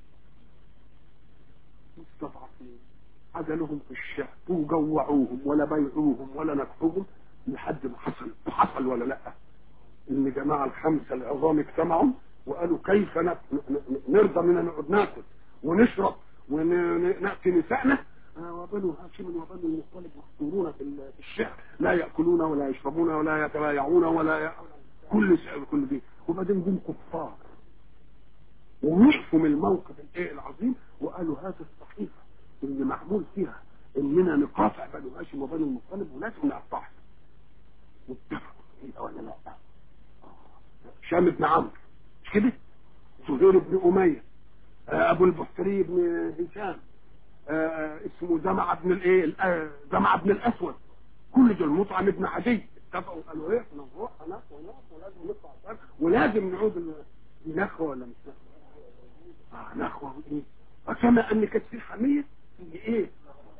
مستضعفين عدلهم في الشعب وجوعوهم ولا بيعوهم ولا نكحوهم لحد ما حصل حصل ولا لا ان جماعة الخمسة العظام اجتمعوا وقالوا كيف نرضى من نقعد ناكل ونشرب ونأتي نسائنا وبنو هاشم وبنو المطلب محصورون في الشعب لا يأكلون ولا يشربون ولا يتبايعون ولا ي... كل شيء كل دي وبعدين دول كفار ووقفوا من الموقف الايه العظيم وقالوا هذه الصحيفه اللي معمول فيها اننا نقاطع بنو هاشم وبنو المطلب ولازم نقطعها واتفقوا ايه ولا لا هشام بن عمرو مش كده زهير بن اميه ابو البحتري بن هشام اسمه زمع بن الايه زمع بن الاسود كل دول مطعم بن عدي اتفقوا قالوا ايه احنا نروح هناك وهناك ولازم نطلع فرق ولازم نعود نخوه ولا مش نخوه اه نخوه وايه وكما ان كانت في حميه في ايه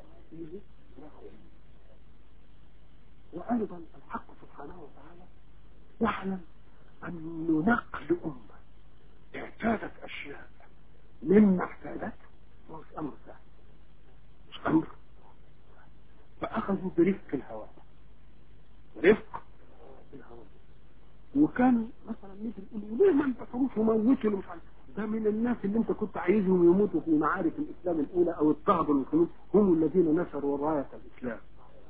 وايضا الحق سبحانه وتعالى يعلم ان نقل امه اعتادت اشياء مما احتاجت مش امر سهل مش امر فاخذوا برفق الهواء رفق الهواء وكان مثلا نيجي نقول ليه ما انتصروش وموتوا مش عارف ده من الناس اللي انت كنت عايزهم يموتوا في معارك الاسلام الاولى او اضطهدوا المسلمين هم الذين نشروا رايه الاسلام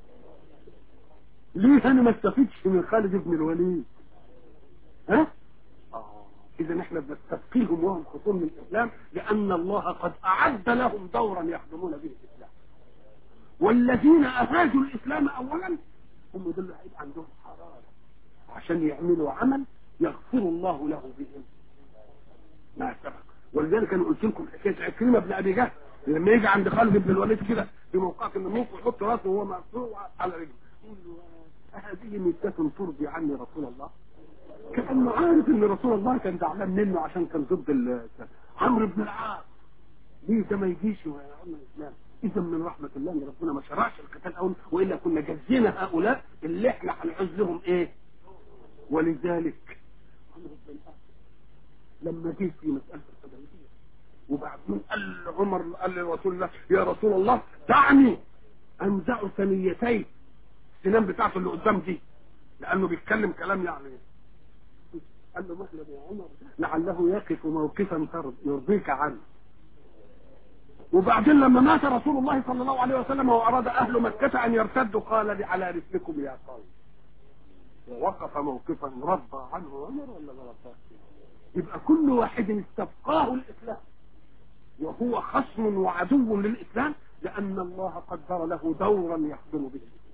ليه انا ما استفدتش من خالد بن الوليد ها اه اذا احنا بنستثقلهم وهم خصوم من الاسلام لان الله قد اعد لهم دورا يخدمون به الاسلام والذين اهاجوا الاسلام اولا هم دول اللي هيبقى عندهم حراره عشان يعملوا عمل يغفر الله له بهم ما سبق ولذلك انا قلت لكم حكايه عكرمه بن ابي جهل لما يجي عند خالد بن الوليد كده في موقعة النموق ويحط راسه وهو مرفوع على رجله يقول له هذه مدة ترضي عني رسول الله كأنه عارف ان رسول الله كان زعلان منه عشان كان ضد عمرو بن العاص ليه ده ما يجيش ويعمل الاسلام اذا من رحمة الله ان ربنا ما شرعش القتال اول والا كنا جزينا هؤلاء اللي احنا هنعوز لهم ايه ولذلك عمرو بن العاص لما جه في مسألة الحديبية وبعدين قال عمر قال لرسول الله يا رسول الله دعني انزع ثنيتي السنان بتاعته اللي قدام دي لانه بيتكلم كلام يعني قال له مهلا يا عمر لعله يقف موقفا يرضيك عنه وبعدين لما مات رسول الله صلى الله عليه وسلم واراد اهل مكة ان يرتدوا قال على رسلكم يا قوم ووقف موقفا رضى عنه عمر ولا ما رضاش يبقى كل واحد استبقاه الاسلام وهو خصم وعدو للاسلام لان الله قدر له دورا يخدم به الاسلام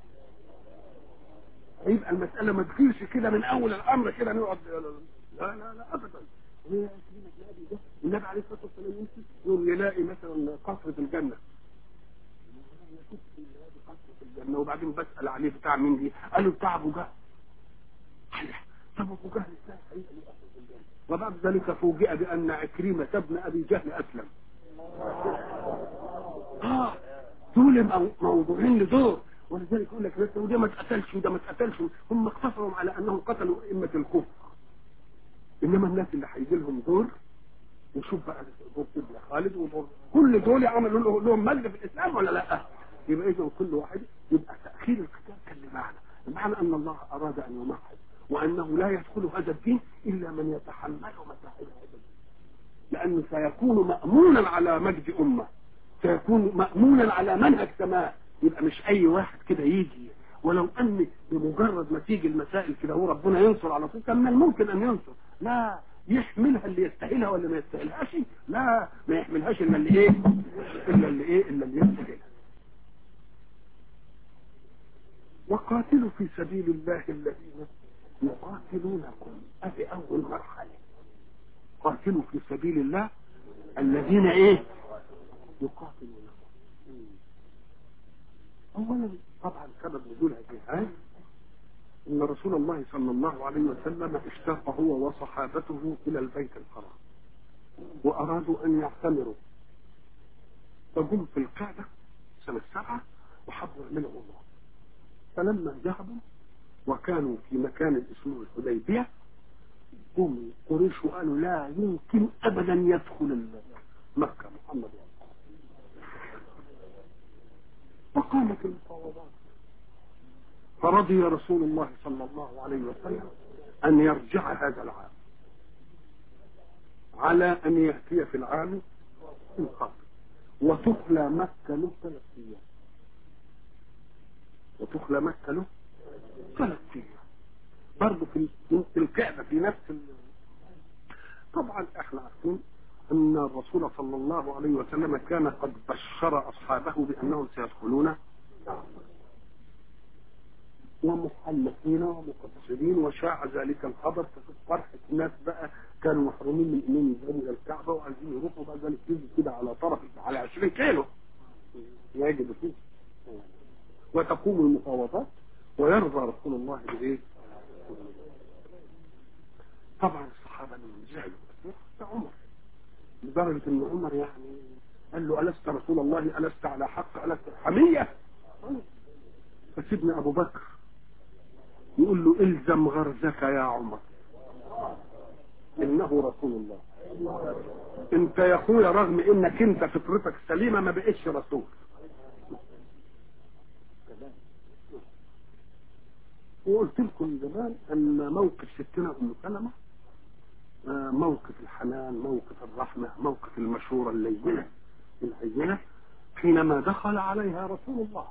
يبقى المسألة ما تجيش كده من اول الامر كده نقعد لا لا لا ابدا النبي عليه الصلاه والسلام يمشي يقول يلاقي مثلا قصر في الجنه قصر في الجنه وبعدين بسال عليه بتاع مين دي قال له بتاع ابو جهل طب ابو جهل ازاي هيبقى له قصر في الجنه وبعد ذلك فوجئ بان عكرمه ابن ابي جهل اسلم اه دول موضوعين لدور ولذلك يقول لك بس وده ما اتقتلش وده ما اتقتلش هم اقتصروا على انهم قتلوا ائمه الكفر انما الناس اللي هيجي لهم دور وشوف بقى دور ابن خالد ودور كل دول عملوا لهم مجد في الاسلام ولا لا يبقى اذا كل واحد يبقى تاخير القتال كان لمعنى المعنى ان الله اراد ان يمحص وانه لا يدخل هذا الدين الا من يتحمل متاعب هذا الدين لانه سيكون مامونا على مجد امه سيكون مامونا على منهج سماء يبقى مش اي واحد كده يجي ولو ان بمجرد ما تيجي المسائل كده هو ربنا ينصر على طول كان من الممكن ان ينصر لا يحملها اللي يستاهلها ولا ما يستاهلهاش لا ما يحملهاش الا اللي ايه الا اللي ايه الا اللي يستاهلها وقاتلوا في سبيل الله الذين يقاتلونكم ادي اول مرحله قاتلوا في سبيل الله الذين ايه يقاتلونكم اولا طبعا سبب نزول هذه الآية ان رسول الله صلى الله عليه وسلم اشتاق هو وصحابته الى البيت الحرام وارادوا ان يعتمروا فجم في القعدة سنة سبعة وحبوا يعملوا عمره فلما ذهبوا وكانوا في مكان اسمه الحديبية هم قريش وقالوا لا يمكن ابدا يدخل مكة محمد وقامت المفاوضات فرضي رسول الله صلى الله عليه وسلم ان يرجع هذا العام على ان ياتي في العام القادم وتخلى مكة له ثلاث ايام وتخلى مكة له ثلاث ايام برضه في في الكعبة في نفس ال... طبعا احنا عارفين ان الرسول صلى الله عليه وسلم كان قد بشر اصحابه بانهم سيدخلون ومحلقين ومقصرين وشاع ذلك الخبر ففي فرحة الناس بقى كانوا محرومين من انهم يذهبوا الى الكعبة وعايزين يروحوا بعد ذلك يجوا كده على طرف على 20 كيلو يجب فيه وتقوم المفاوضات ويرضى رسول الله بايه؟ طبعا الصحابة من زعلوا عمر لدرجة ان عمر يعني قال له ألست رسول الله ألست على حق ألست حمية فسيدنا أبو بكر يقول له الزم غرزك يا عمر إنه رسول الله انت يا اخويا رغم انك انت فطرتك سليمة ما بقتش رسول وقلت لكم زمان ان موقف ستنا ام سلمة موقف الحنان موقف الرحمة موقف المشورة اللينة الهينة حينما دخل عليها رسول الله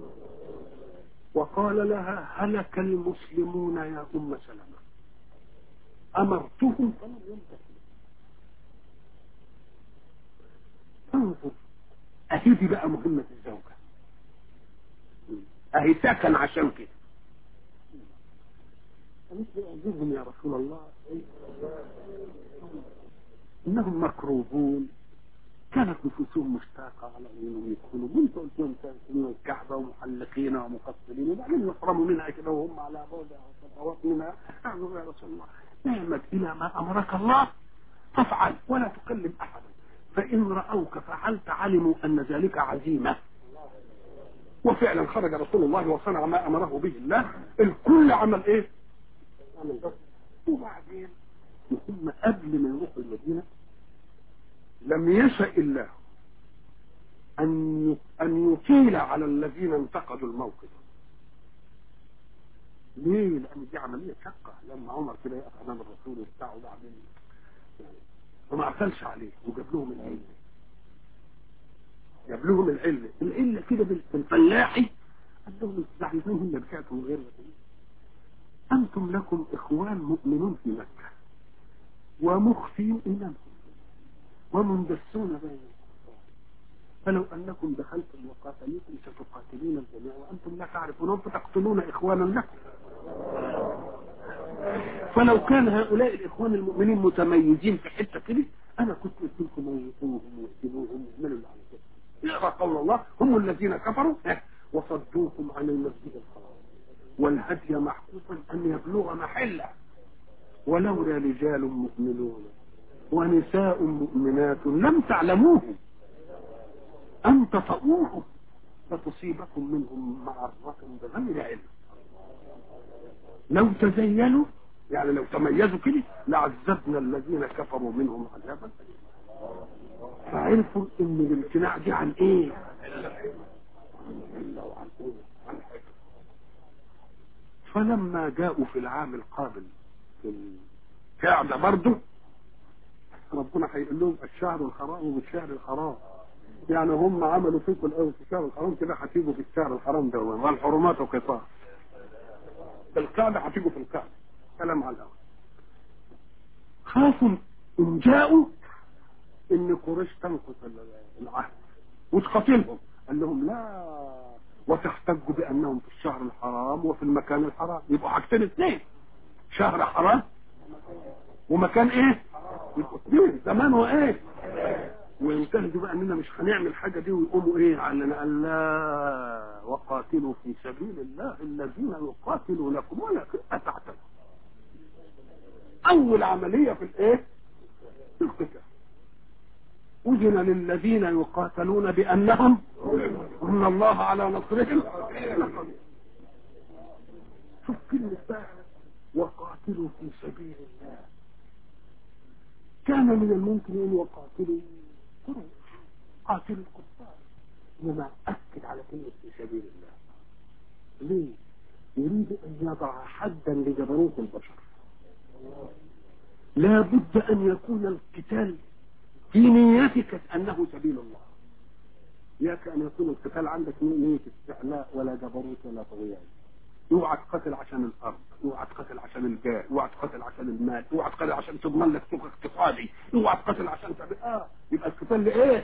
وقال لها هلك المسلمون يا ام سلمة امرتهم فلم ينتهوا انظر اهي دي بقى مهمة الزوجة اهي سكن عشان كده قالت لي اعجبهم يا رسول الله انهم مكروبون كانت نفوسهم مشتاقة على انهم يدخلوا وانت قلت لهم تدخلون الكعبة ومحلقين ومقصرين وبعدين يحرموا منها كده وهم على بعد خطوات منها اعذر يا رسول الله اعمد الى ما امرك الله فافعل ولا تكلم احدا فان راوك فعلت علموا ان ذلك عزيمه وفعلا خرج رسول الله وصنع ما امره به الله الكل عمل ايه عمل ده وبعدين ثم قبل ما يروحوا المدينة لم يشاء الله أن أن يطيل على الذين انتقدوا الموقف ليه؟ لأن دي عملية شقة لما عمر كده يقف أمام الرسول وبتاعه بعدين وما أقفلش عليه وجاب لهم العلة جاب لهم العلة العلة كده بالفلاحي قال لهم الزعيمين اللي بتاعتهم غير أنتم لكم إخوان مؤمنون في مكة ومخفين إيمانكم ومندسون بين فلو أنكم دخلتم وقاتلتم ستقاتلون الجميع وأنتم لا تعرفون فتقتلون إخوانا لكم فلو كان هؤلاء الإخوان المؤمنين متميزين في حتة كده أنا كنت قلت لكم ميتوهم واقتلوهم واعملوا اللي على كده يقرأ قول الله هم الذين كفروا وصدوكم عن المسجد الحرام والهدي محفوظا أن يبلغ محله ولولا رجال مؤمنون ونساء مؤمنات لم تعلموهم أن تطؤوهم فتصيبكم منهم معرة بغير علم لو تزينوا يعني لو تميزوا كده لعذبنا الذين كفروا منهم عذابا فعرفوا ان الامتناع دي عن ايه عن ايه عن حكم فلما جاءوا في العام القابل في الكعبة برضه ربنا هيقول لهم الشهر الحرام بالشهر الحرام يعني هم عملوا فيكم الاول في الشهر الحرام كده هتيجوا في الشهر الحرام ده والحرمات قطاع في الكعبة هتيجوا في الكعبة كلام على الاول خافوا ان جاءوا ان قريش تنقص العهد وتقاتلهم قال لهم لا وتحتجوا بانهم في الشهر الحرام وفي المكان الحرام يبقوا حاجتين اثنين شهر حرام ومكان ايه يبقوا اثنين زمان وايه وينتهزوا بقى اننا مش هنعمل حاجه دي ويقوموا ايه علنا قال لا وقاتلوا في سبيل الله الذين يقاتلونكم ولا تعتدوا اول عمليه في الايه في القتال أذن للذين يقاتلون بأنهم إن الله على نصرهم شوف كلمة بقى وقاتلوا في سبيل الله كان من الممكن ان وقاتلوا قريش قاتلوا الكفار انما اكد على كلمة في سبيل الله ليه؟ يريد ان يضع حدا لجبروت البشر لا بد ان يكون القتال في نيتك انه سبيل الله ياك ان يكون القتال عندك نية استعلاء ولا جبروت ولا طغيان اوعى تقاتل عشان الارض اوعى تقاتل عشان الجاه اوعى تقاتل عشان المال اوعى تقاتل عشان تضمن لك سوق اقتصادي اوعى تقاتل عشان تعمل اه يبقى القتال لايه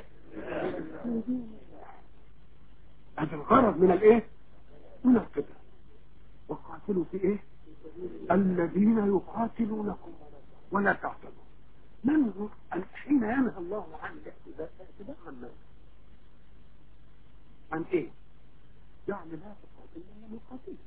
هذا الغرض من الايه من القتال وقاتلوا في ايه الذين يقاتلونكم ولا تعتدوا من هو حين ينهى الله عن الاعتداء اعتداء عن من عن ايه يعني لا تقاتل من يقاتلكم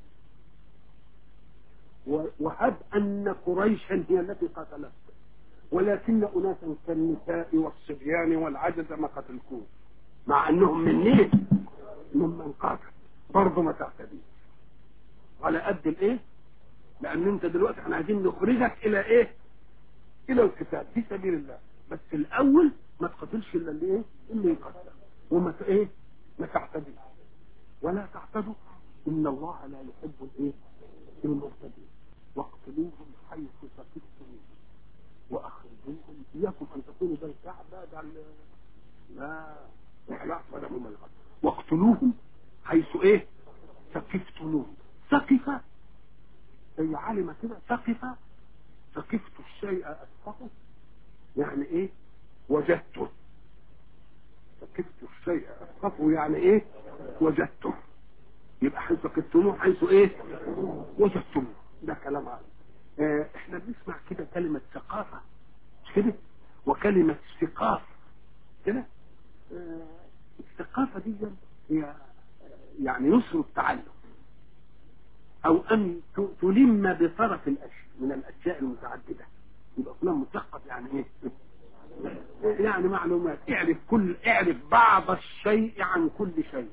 وهب أن قريشا هي التي قاتلت ولكن أناسا كالنساء والصبيان والعجز ما قتلكوه مع أنهم منين ممن قاتل برضه ما تعتدي على قد الايه لأن أنت دلوقتي احنا عايزين نخرجك إلى إيه إلى القتال في سبيل الله بس الأول ما تقاتلش إلا اللي إيه اللي يقتل وما ت- إيه ما تعتديش ولا تعتدوا إن الله لا يحب الإيه المعتدين واقتلوهم حيث ثقفتموهم واخرجوهم اياكم ان تكونوا زي الكعبه ده ال- لا لا ولا هم الغد واقتلوهم حيث ايه ثقفتموهم ثقف زي علم كده ثقف ثقفت الشيء اسقطه يعني ايه وجدته ثقفت الشيء اسقطه يعني ايه وجدته يبقى حيث ثقفتموه حيث ايه وجدتموه ده كلام عام آه احنا بنسمع كده كلمة ثقافة مش كده وكلمة ثقاف كده آه الثقافة دي هي يعني يسر التعلم او ان ت- تلم بطرف الاشياء من الاشياء المتعددة يبقى فلان مثقف يعني ايه يعني معلومات اعرف كل اعرف بعض الشيء عن كل شيء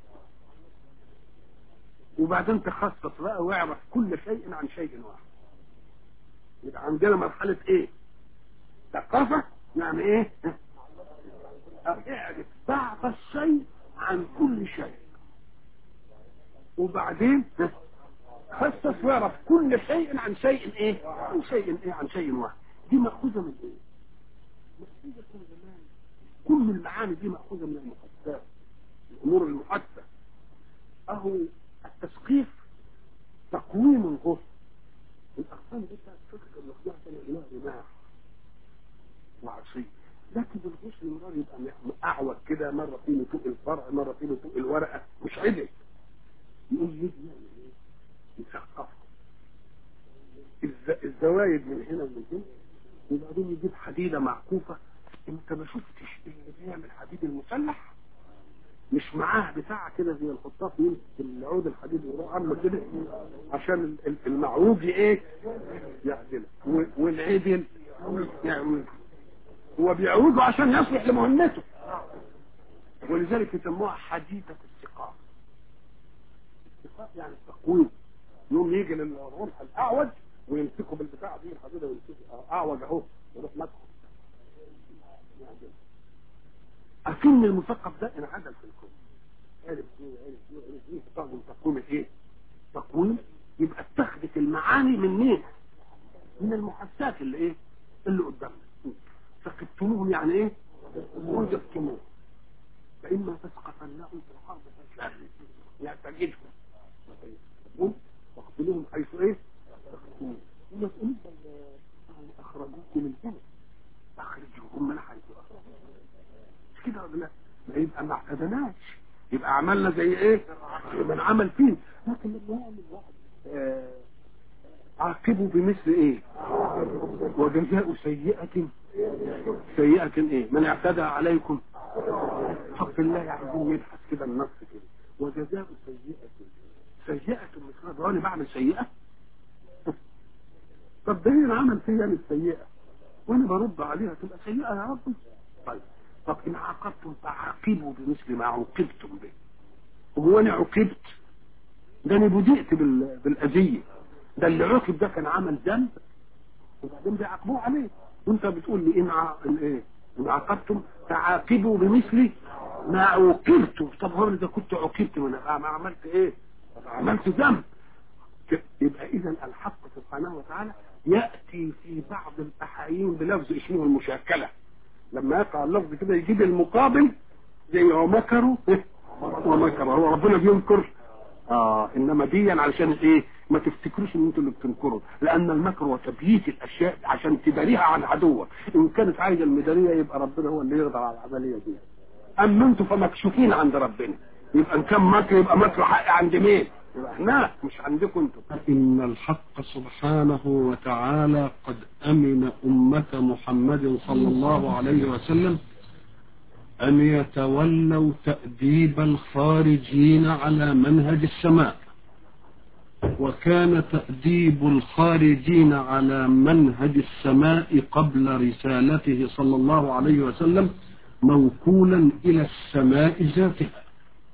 وبعدين تخصص بقى واعرف كل شيء عن شيء واحد يبقى عندنا مرحلة ايه ثقافة يعني ايه اعرف بعض الشيء عن كل شيء وبعدين خصص واعرف كل شيء عن شيء ايه عن شيء ايه عن شيء واحد دي مأخوذة من ايه مأخوذة من زمان كل المعاني دي مأخوذة من المحدثات الامور المحدثة اهو التثقيف تقويم الغصن الاغصان دي بتاعت فكره المخدوع كان اله رماح وعصي لكن الغصن مرار يبقى م- اعوج كده مره فيه نتوء الفرع مره فيه نتوء الورقه مش عدل يقول يجي يعمل ايه؟ يثقفه الز- الزوايد من هنا ومن هنا وبعدين يجيب حديده معكوفه انت ما شفتش اللي بيعمل حديد المسلح مش معاه بتاع كده زي الخطاف يمسك العود الحديد ويروح عامله كده عشان ال- ال- المعوج ايه يعدله و- والعدل يعوج هو بيعوجه عشان يصلح لمهمته ولذلك يسموها حديثة الثقافة الثقافة يعني التقويم يوم يجي للرمح الاعوج ويمسكه بالبتاع دي الحديده ويمسكه اعوج اهو يروح ماسكه يعدله. أكن المثقف ده انعدل في الكون عرف ايه عرف ايه عرف ايه تقوم تقويم ايه تقويم يبقى اتخذت المعاني من مين من المحسات اللي ايه اللي قدامنا فقدتموهم يعني ايه وجدتموه فإما تثقفنهم في الحرب فشارك يعني تجدهم واقتلوهم حيث ايه تقتلون المسؤولين اخرجوكم من هنا اخرجوهم من حيث اخرجوكم مش كده ولا لا ما يبقى ما اعتدناش يبقى عملنا زي ايه من عمل فيه لكن لما يعمل واحد آه، عاقبوا بمثل ايه وجزاء سيئة سيئة ايه من اعتدى عليكم حق الله عايزين يبحث كده النص كده وجزاء سيئة سيئة مثل وانا بعمل سيئة طب ده هنا عمل فيا من السيئة وانا برد عليها تبقى سيئة يا رب طيب طب ان عاقبتم فعاقبوا بمثل ما عوقبتم به وهو انا عوقبت ده انا بدأت بال... بالاذية ده اللي عوقب ده كان عمل ذنب وبعدين بيعاقبوه عليه وانت بتقول لي ان ع... إن ايه ان عاقبتم تعاقبوا بمثل ما عوقبتم طب هو اذا كنت عوقبت من ما عملت ايه عملت ذنب يبقى اذا الحق سبحانه وتعالى ياتي في بعض الاحايين بلفظ اسمه المشاكله لما يقع اللفظ كده يجيب المقابل زي ومكروا ومكر هو ربنا بينكر اه انما دي علشان ايه ما تفتكروش ان انتوا اللي بتنكروا لان المكر وتبييت الاشياء عشان تداريها عن عدوك ان كانت عايزه المداريه يبقى ربنا هو اللي يقدر على العمليه دي اما انتوا فمكشوفين عند ربنا يبقى ان كان مكر يبقى مكر حق عند مين يبقى احنا مش عندكم انتوا ان الحق سبحانه وتعالى قد امن امه محمد صلى الله عليه وسلم أن يتولوا تأديب الخارجين على منهج السماء وكان تأديب الخارجين على منهج السماء قبل رسالته صلى الله عليه وسلم موكولا إلى السماء ذاتها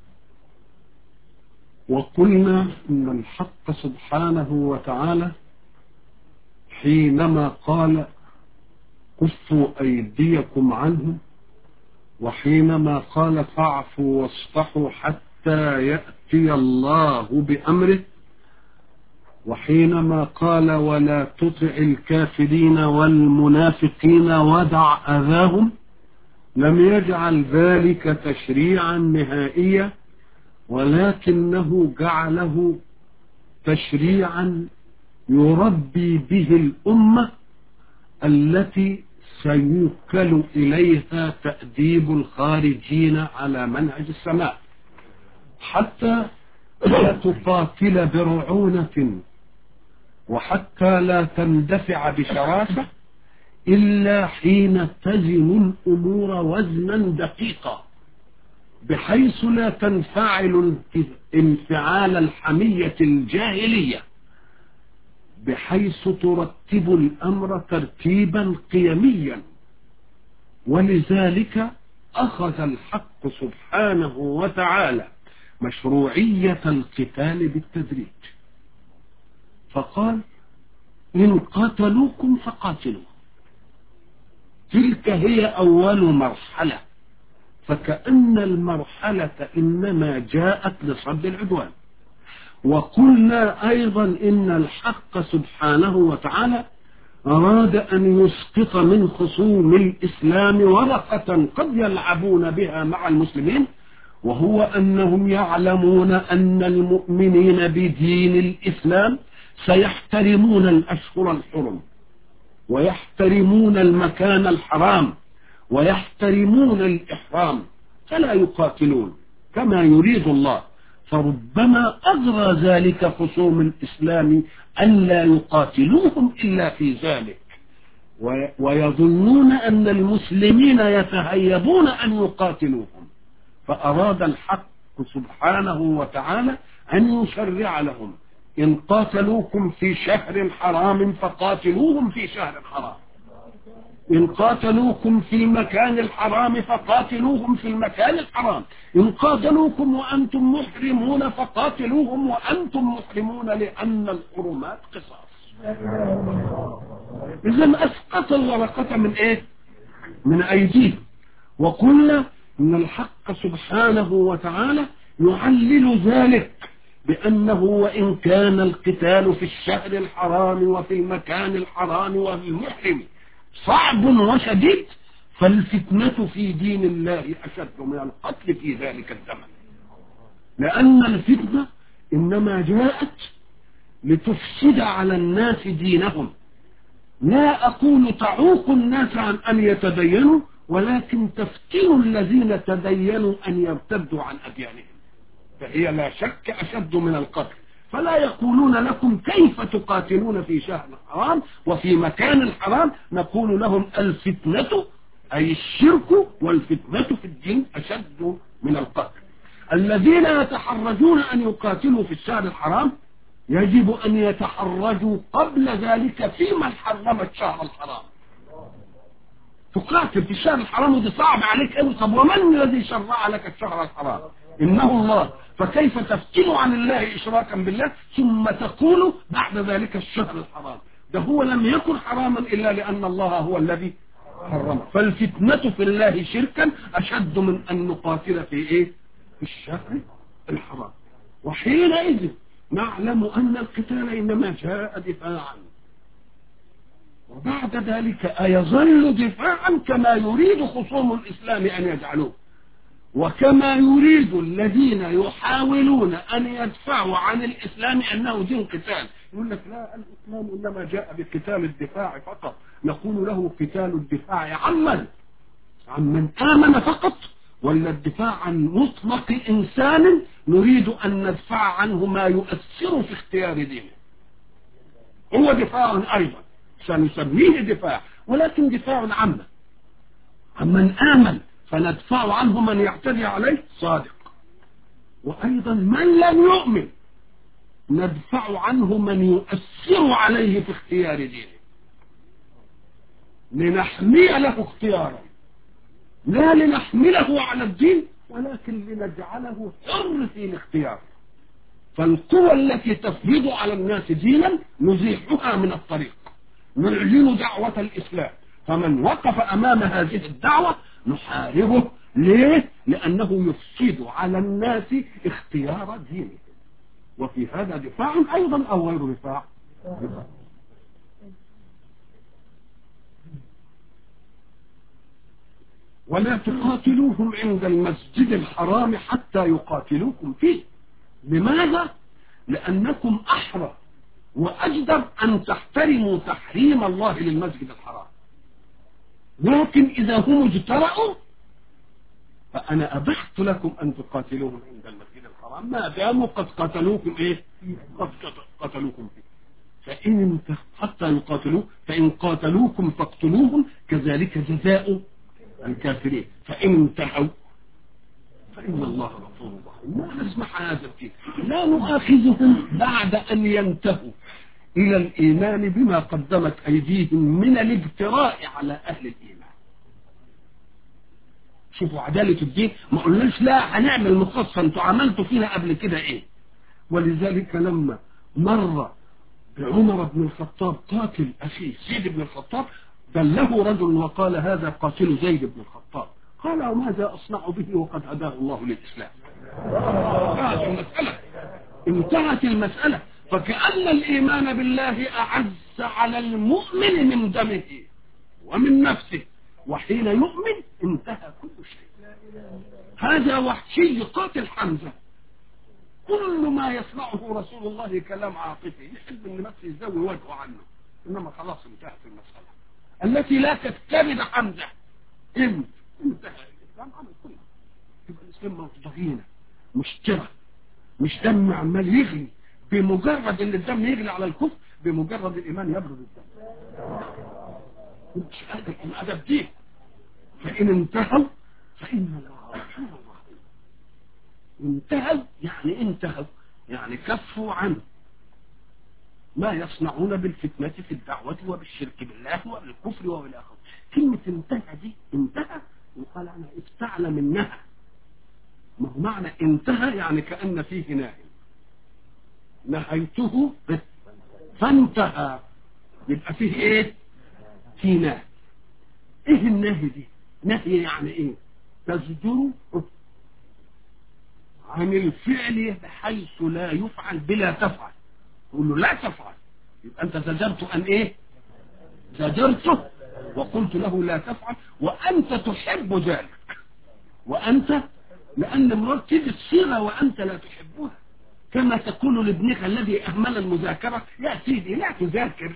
وقلنا إن الحق سبحانه وتعالى حينما قال كفوا أيديكم عنهم وحينما قال فاعفوا واصفحوا حتى يأتي الله بأمره وحينما قال ولا تطع الكافرين والمنافقين ودع أذاهم لم يجعل ذلك تشريعا نهائيا ولكنه جعله تشريعا يربي به الأمة التي سيوكل إليها تأديب الخارجين على منهج السماء حتى لا تقاتل برعونة وحتى لا تندفع بشراسة إلا حين تزن الأمور وزنا دقيقا بحيث لا تنفعل انفعال الحمية الجاهلية بحيث ترتب الأمر ترتيبا قيميا ولذلك أخذ الحق سبحانه وتعالى مشروعية القتال بالتدريج فقال إن قتلوكم فقاتلوا تلك هي أول مرحلة فكأن المرحلة إنما جاءت لصد العدوان وقلنا أيضا إن الحق سبحانه وتعالى أراد أن يسقط من خصوم الإسلام ورقة قد يلعبون بها مع المسلمين وهو أنهم يعلمون أن المؤمنين بدين الإسلام سيحترمون الأشهر الحرم ويحترمون المكان الحرام ويحترمون الإحرام فلا يقاتلون كما يريد الله فربما أغرى ذلك خصوم الإسلام أن لا يقاتلوهم إلا في ذلك ويظنون أن المسلمين يتهيبون أن يقاتلوهم فأراد الحق سبحانه وتعالى أن يشرع لهم إن قاتلوكم في شهر حرام فقاتلوهم في شهر حرام إن قاتلوكم في المكان الحرام فقاتلوهم في المكان الحرام إن قاتلوكم وأنتم محرمون فقاتلوهم وأنتم محرمون لأن الحرمات قصاص إذا أسقط الورقة من إيه من أيديهم وقلنا إن الحق سبحانه وتعالى يعلل ذلك بأنه وإن كان القتال في الشهر الحرام وفي المكان الحرام وفي المحرم صعب وشديد فالفتنة في دين الله أشد من القتل في ذلك الزمن لأن الفتنة إنما جاءت لتفسد على الناس دينهم لا أقول تعوق الناس عن أن يتدينوا ولكن تفتن الذين تدينوا أن يرتدوا عن أديانهم فهي لا شك أشد من القتل فلا يقولون لكم كيف تقاتلون في شهر حرام وفي مكان حرام نقول لهم الفتنة أي الشرك والفتنة في الدين أشد من القتل الذين يتحرجون أن يقاتلوا في الشهر الحرام يجب أن يتحرجوا قبل ذلك في من حرم الشهر الحرام تقاتل في الشهر الحرام ودي صعب عليك قوي طب ومن الذي شرع لك الشهر الحرام إنه الله فكيف تفتن عن الله إشراكا بالله ثم تقول بعد ذلك الشهر الحرام ده هو لم يكن حراما إلا لأن الله هو الذي حرمه فالفتنة في الله شركا أشد من أن نقاتل في إيه في الشهر الحرام وحينئذ نعلم أن القتال إنما جاء دفاعا وبعد ذلك أيظل دفاعا كما يريد خصوم الإسلام أن يجعلوه وكما يريد الذين يحاولون أن يدفعوا عن الإسلام أنه دين قتال يقول لك لا الإسلام إنما جاء بقتال الدفاع فقط نقول له قتال الدفاع عمن عمن آمن فقط ولا الدفاع عن مطلق إنسان نريد أن ندفع عنه ما يؤثر في اختيار دينه هو دفاع أيضا سنسميه دفاع ولكن دفاع عامة عمن آمن فندفع عنه من يعتدي عليه صادق وأيضا من لم يؤمن ندفع عنه من يؤثر عليه في اختيار دينه لنحمي له اختياره لا لنحمله على الدين ولكن لنجعله حر في الاختيار فالقوى التي تفرض على الناس دينا نزيحها من الطريق نعلن دعوة الإسلام فمن وقف أمام هذه الدعوة نحاربه ليه؟ لأنه يفسد على الناس اختيار دينه وفي هذا دفاع أيضا أو غير دفاع دفاع ولا تقاتلوهم عند المسجد الحرام حتى يقاتلوكم فيه لماذا؟ لأنكم أحرى وأجدر أن تحترموا تحريم الله للمسجد الحرام لكن إذا هم اجترأوا فأنا أبحت لكم أن تقاتلوهم عند المسجد الحرام ما داموا قد قتلوكم إيه قد قتلوكم فيه فإن حتى يقاتلوه فإن قاتلوكم فاقتلوهم كذلك جزاء الكافرين فإن انتهوا فإن الله غفور رحيم ما نسمح هذا الدين لا نؤاخذهم بعد أن ينتهوا إلى الإيمان بما قدمت أيديهم من الاجتراء على أهل الإيمان شوفوا عدالة الدين ما قلناش لا هنعمل مخصصة انتوا عملتوا فينا قبل كده ايه ولذلك لما مر بعمر بن الخطاب قاتل أخيه زيد بن الخطاب دله رجل وقال هذا قاتل زيد بن الخطاب قال وماذا أصنع به وقد هداه الله للإسلام انتهت المسألة انتهت المسألة فكأن الإيمان بالله أعز على المؤمن من دمه ومن نفسه وحين يؤمن انتهى كل شيء هذا وحشي قاتل حمزة كل ما يسمعه رسول الله كلام عاطفي يحب ان نفسه يزوي وجهه عنه انما خلاص انتهت المسألة التي لا تفترض حمزة انت انتهى الاسلام عمل كله يبقى الاسلام ضغينة مشترى مش دم عمال يغلي بمجرد ان الدم يغلي على الكفر بمجرد الايمان يبرد الدم مش قادر الادب دي فان انتهوا فان الله غفور رحيم انتهوا يعني انتهوا يعني كفوا عنه ما يصنعون بالفتنة في الدعوة وبالشرك بالله وبالكفر وبالآخر كلمة انتهى دي انتهى وقال أنا افتعل منها ما هو معنى انتهى يعني كأن فيه ناهي نهيته فانتهى يبقى فيه ايه في نهي ايه النهي دي نهي يعني ايه تزجر عن الفعل بحيث لا يفعل بلا تفعل تقول له لا تفعل يبقى انت زجرت ان ايه زجرته وقلت له لا تفعل وانت تحب ذلك وانت لان مرات تيجي الصيغه وانت لا تحبها كما تقول لابنك الذي اهمل المذاكره يا سيدي لا تذاكر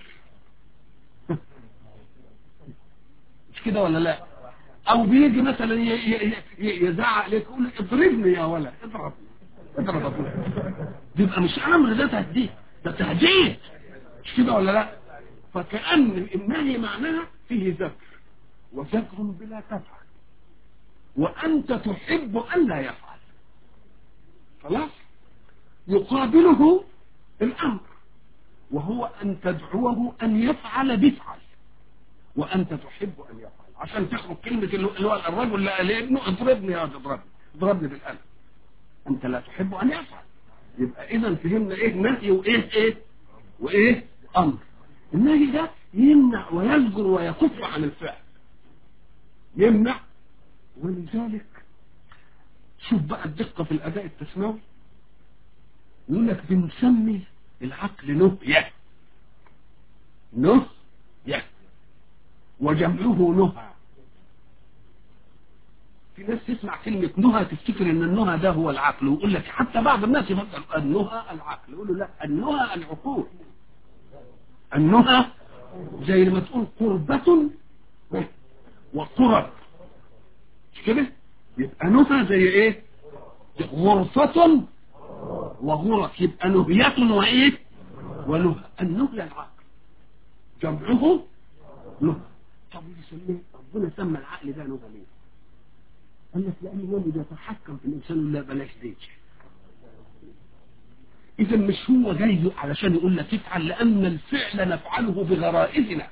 مش كده ولا لا او بيجي مثلا يزعق لك يقول اضربني يا ولد اضربني اضرب ابوك بيبقى مش امر ده تهديد ده تهديد مش كده ولا لا فكأن النهي معناها فيه ذكر وذكر بلا تفعل وأنت تحب أن لا يفعل خلاص يقابله الأمر وهو أن تدعوه أن يفعل بفعل وأنت تحب أن يفعل عشان تخرج كلمة اللي هو الرجل اللي قال ابنه اضربني يا اضربني اضربني بالقلم انت لا تحب ان يفعل يبقى اذا فهمنا ايه نهي وايه ايه وايه امر النهي ده يمنع ويزجر ويكف عن الفعل يمنع ولذلك شوف بقى الدقة في الأداء التسموي يقول لك بنسمي العقل نهية نهية وجمعه نهى في ناس تسمع كلمة نهى تفتكر ان النهى ده هو العقل ويقول لك حتى بعض الناس يفكر النهى العقل يقول له لا النهى العقول النهى زي لما تقول قربة وقرب مش كده يبقى نهى زي ايه غرفة وغرف يبقى نهية وايه ونهى النهي العقل جمعه نهى طب يسميه ربنا سمى العقل ده نهى ليه قال لك لأن هو اللي بيتحكم في الإنسان ولا بلاش دي إذا مش هو جاي علشان يقول لك افعل لأن الفعل نفعله بغرائزنا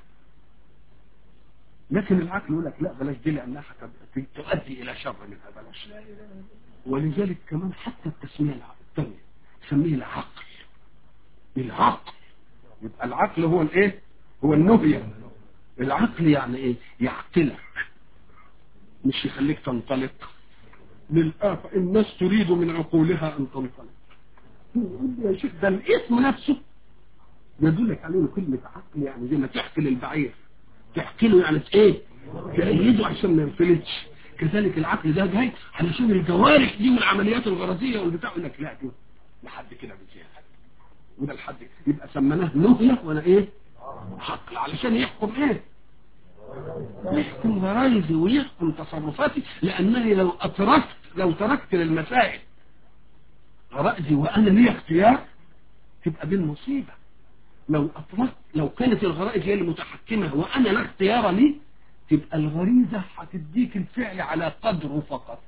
لكن العقل يقول لك لا بلاش دي لأنها تؤدي إلى شر منها بلاش ولذلك كمان حتى التسمية الثانية تسميه العقل العقل يبقى العقل هو الايه هو النهي العقل يعني ايه يعقلك مش يخليك تنطلق للآفة الناس تريد من عقولها أن تنطلق يا شيخ ده الاسم نفسه يدلك عليه كلمة عقل يعني زي ما تحكي للبعير تحكي له يعني ايه تأيده عشان ما ينفلتش كذلك العقل ده جاي علشان الجوارح دي والعمليات الغرزية والبتاع يقول لك لا دي لحد كده بزيادة وده لحد يبقى سميناه نهية وانا ايه عقل علشان يحكم ايه يحكم غرايزي ويحكم تصرفاتي لأنني لو أتركت لو تركت للمسائل غرائزي وأنا لي اختيار تبقى دي المصيبة لو أتركت لو كانت الغرائز هي المتحكمة وأنا لا اختيار لي تبقى الغريزة هتديك الفعل على قدره فقط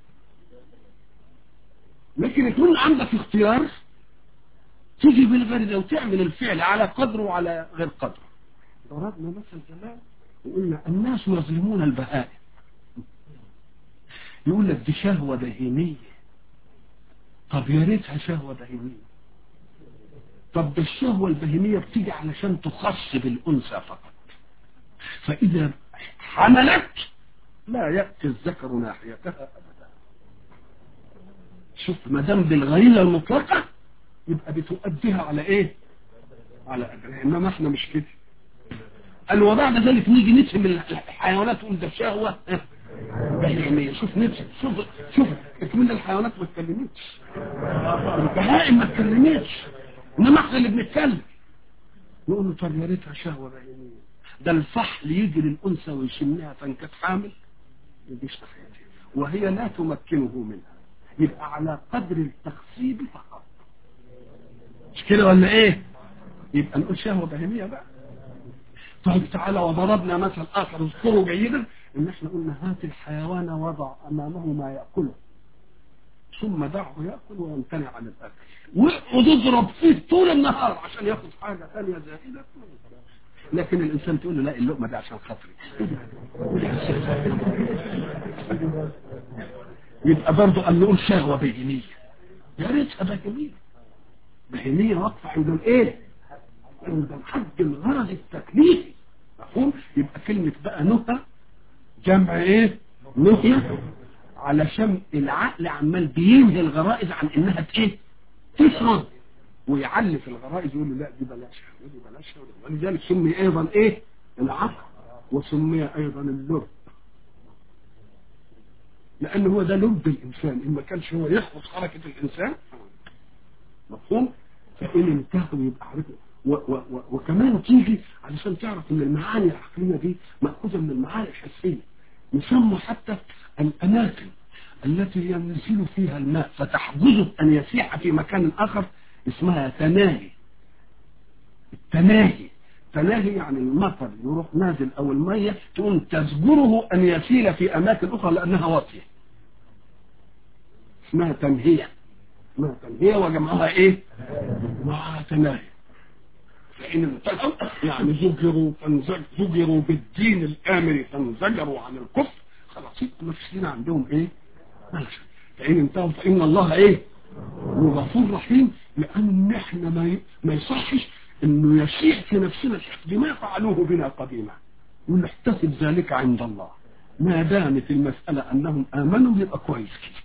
لكن يكون عندك اختيار تيجي بالغريزة وتعمل الفعل على قدره وعلى غير قدره ضربنا مثل زمان وقلنا الناس يظلمون البهائم يقول لك دي شهوة بهيمية طب يا ريتها شهوة بهيمية طب ده الشهوة البهيمية بتيجي علشان تخص بالأنثى فقط فإذا حملت لا يأتي الذكر ناحيتها أبدا شوف ما دام بالغريزة المطلقة يبقى بتؤديها على ايه على أجرها إنما احنا مش كده قال وبعد ذلك نيجي نتهم الحيوانات تقول ده شهوة بهيمية شوف نفسك شوف شوف من الحيوانات ما اتكلمتش البهائم ما اتكلمتش انما احنا اللي بنتكلم نقول له طب يا ريتها شهوة بهيمية ده الفحل يجي للأنثى ويشمها فإن كانت حامل يجيش ناحيتها وهي لا تمكنه منها يبقى على قدر التخصيب فقط مش كده ولا ايه يبقى نقول شهوة بهيمية بقى طيب تعالى وضربنا مثل آخر اذكروا جيدا ان احنا قلنا هات الحيوان وضع امامه ما يأكله ثم دعه يأكل ويمتنع عن الأكل وتضرب فيه طول النهار عشان ياخد حاجة ثانية زائدة لكن الإنسان تقول له لا اللقمة دي عشان خاطري يبقى برضه قال نقول شهوة بهيمية يا ريتها بهيمية بهيمية واقفة عند الايه؟ عند الحد الغرض التكليفي مفهوم؟ يبقى كلمة بقى نهى جمع ايه؟ نهي علشان العقل عمال بينهي الغرائز عن انها ايه؟ تشرب ويعلي في الغرائز يقول له لا دي بلاش ودي بلاش ولذلك سمي ايضا ايه؟ العقل وسمي ايضا اللب لان هو ده لب الانسان ان ما كانش هو يحفظ حركة الانسان مفهوم؟ فإن انتهوا يبقى عرفوا و و و وكمان تيجي علشان تعرف ان المعاني العقلية دي مأخوذة من المعاني الحسية يسموا حتى الأماكن التي ينزل فيها الماء فتحجزه أن يسيح في مكان آخر اسمها تناهي التناهي تناهي يعني المطر يروح نازل أو المية تقوم تزجره أن يسيل في أماكن أخرى لأنها واطية اسمها تنهية اسمها تنهية وجمعها إيه؟ مع تناهي فإن انتهوا يعني زجروا زجروا بالدين الآمر فانزجروا عن الكفر خلاص المفسدين عندهم إيه؟ ماشي فإن انتهوا فإن الله إيه غفور رحيم لأن إحنا ما ي- ما يصحش إنه يشيع في نفسنا الحقد بما فعلوه بنا قديما ونحتسب ذلك عند الله ما دامت المسألة أنهم آمنوا يبقى كويس كده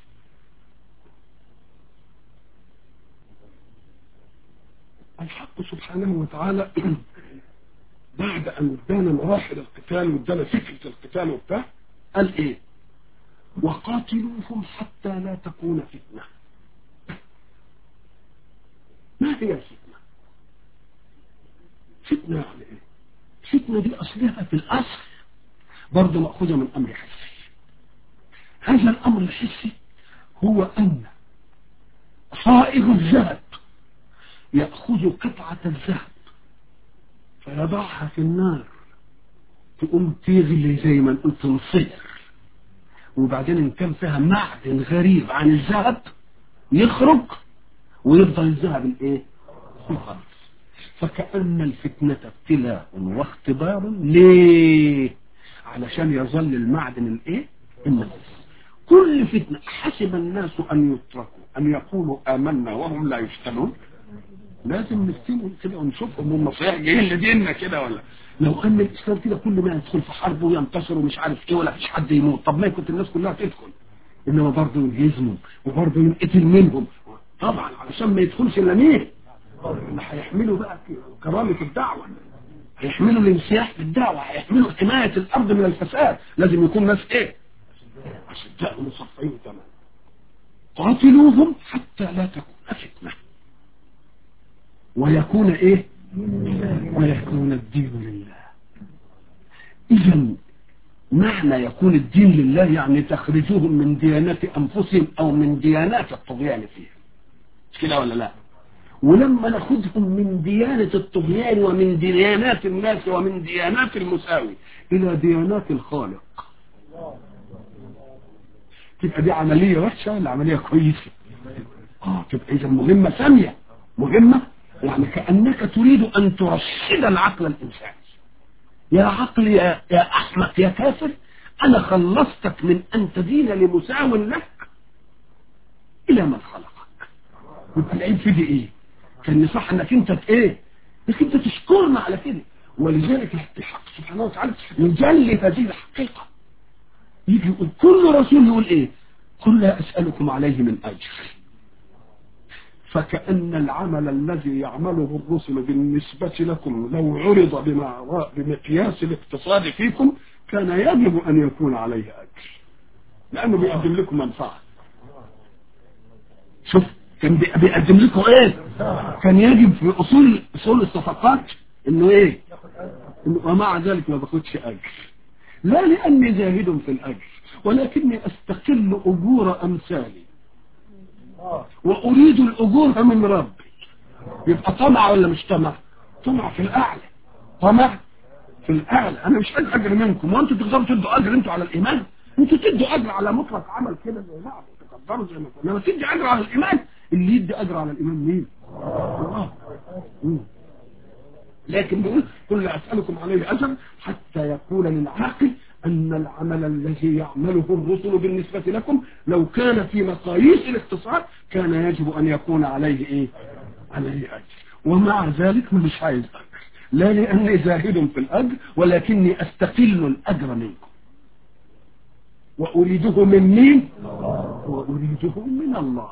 الحق سبحانه وتعالى بعد أن ادانا مراحل القتال وادانا فكرة القتال وبتاع قال إيه وقاتلوهم حتى لا تكون فتنة ما هي الفتنة فتنة يعني إيه فتنة دي أصلها في الأصل برضه مأخوذة من أمر حسي هذا الأمر الحسي هو أن صائغ الذهب يأخذ قطعة الذهب فيضعها في النار تقوم تغلي زي ما قلت تنصير وبعدين ان كان فيها معدن غريب عن الذهب يخرج ويفضل الذهب الايه يخرج فكأن الفتنة ابتلاء واختبار ليه علشان يظل المعدن الايه النفس كل فتنة حسب الناس ان يتركوا ان يقولوا امنا وهم لا يفتنون لازم نفتنهم كده ونشوفهم هم صحيح جايين لديننا كده ولا لو ان الاسلام كده كل ما يدخل في حرب وينتصر ومش عارف ايه ولا فيش حد يموت طب ما كنت الناس كلها تدخل انما برضه ينهزموا وبرضه ينقتل منهم طبعا علشان ما يدخلش الا مين اللي هيحملوا بقى كرامة الدعوة هيحملوا الانسياح بالدعوة هيحملوا حماية الارض من الفساد لازم يكون ناس ايه اشداء مصفين تمام قاتلوهم حتى لا تكون فتنه ويكون ايه ويكون الدين لله اذا معنى يكون الدين لله يعني تخرجوهم من ديانات انفسهم او من ديانات الطغيان فيها مش كده ولا لا ولما ناخذهم من ديانة الطغيان ومن ديانات الناس ومن ديانات المساوي الى ديانات الخالق تبقى دي عملية وحشة ولا عملية كويسة اه تبقى اذا مهمة سامية مهمة يعني كأنك تريد أن ترشد العقل الإنساني يا عقل يا, يا أحمق يا كافر أنا خلصتك من أن تدين لمساو لك إلى من خلقك وانت العيب في دي إيه كان صح أنك أنت إيه انك أنت تشكرنا على كده ولذلك الحق سبحانه وتعالى يجلي هذه الحقيقة يجي يقول كل رسول يقول إيه قل لا أسألكم عليه من أجر فكأن العمل الذي يعمله الرسل بالنسبة لكم لو عرض بمع- بمقياس الاقتصاد فيكم كان يجب أن يكون عليه أجر لأنه بيقدم لكم منفعة شوف كان بي- بيقدم لكم ايه كان يجب في اصول اصول الصفقات انه ايه إنه ومع ذلك ما باخدش اجر لا لاني زاهد في الاجر ولكني استقل اجور امثالي واريد الاجور من ربي يبقى طمع ولا مش طمع طمع في الاعلى طمع في الاعلى انا مش عايز اجر منكم وانتوا تقدروا تدوا اجر انتوا على الايمان انتوا تدوا اجر على مطلق عمل كده زي بعض تقدروا زي ما كنا لما تدي اجر على الايمان اللي يدي اجر على الايمان مين الله مم. لكن بيقول كل اسالكم عليه اجر حتى يقول للعاقل ان العمل الذي يعمله الرسل بالنسبه لكم لو كان في مقاييس الاقتصاد كان يجب ان يكون عليه ايه عليه اجر ومع ذلك مش عايز اجر لا لاني زاهد في الاجر ولكني استقل الاجر منكم واريده من مين واريده من الله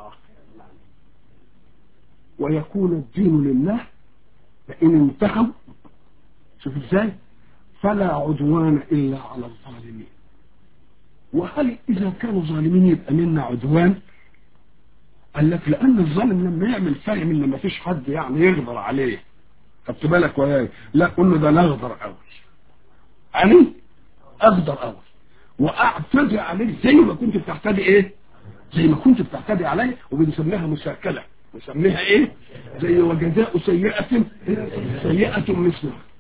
ويكون الدين لله فإن انتهوا شوف ازاي فلا عدوان إلا على الظالمين وهل إذا كانوا ظالمين يبقى منا عدوان قال لك لأن الظالم لما يعمل فاهم إن ما فيش حد يعني يغدر عليه خدت بالك وياي لا قول له ده انا اغدر قوي يعني اغدر قوي واعتدي عليك زي ما كنت بتعتدي ايه زي ما كنت بتعتدي علي وبنسميها مساكله نسميها ايه زي وجزاء سيئة سيئة مثلها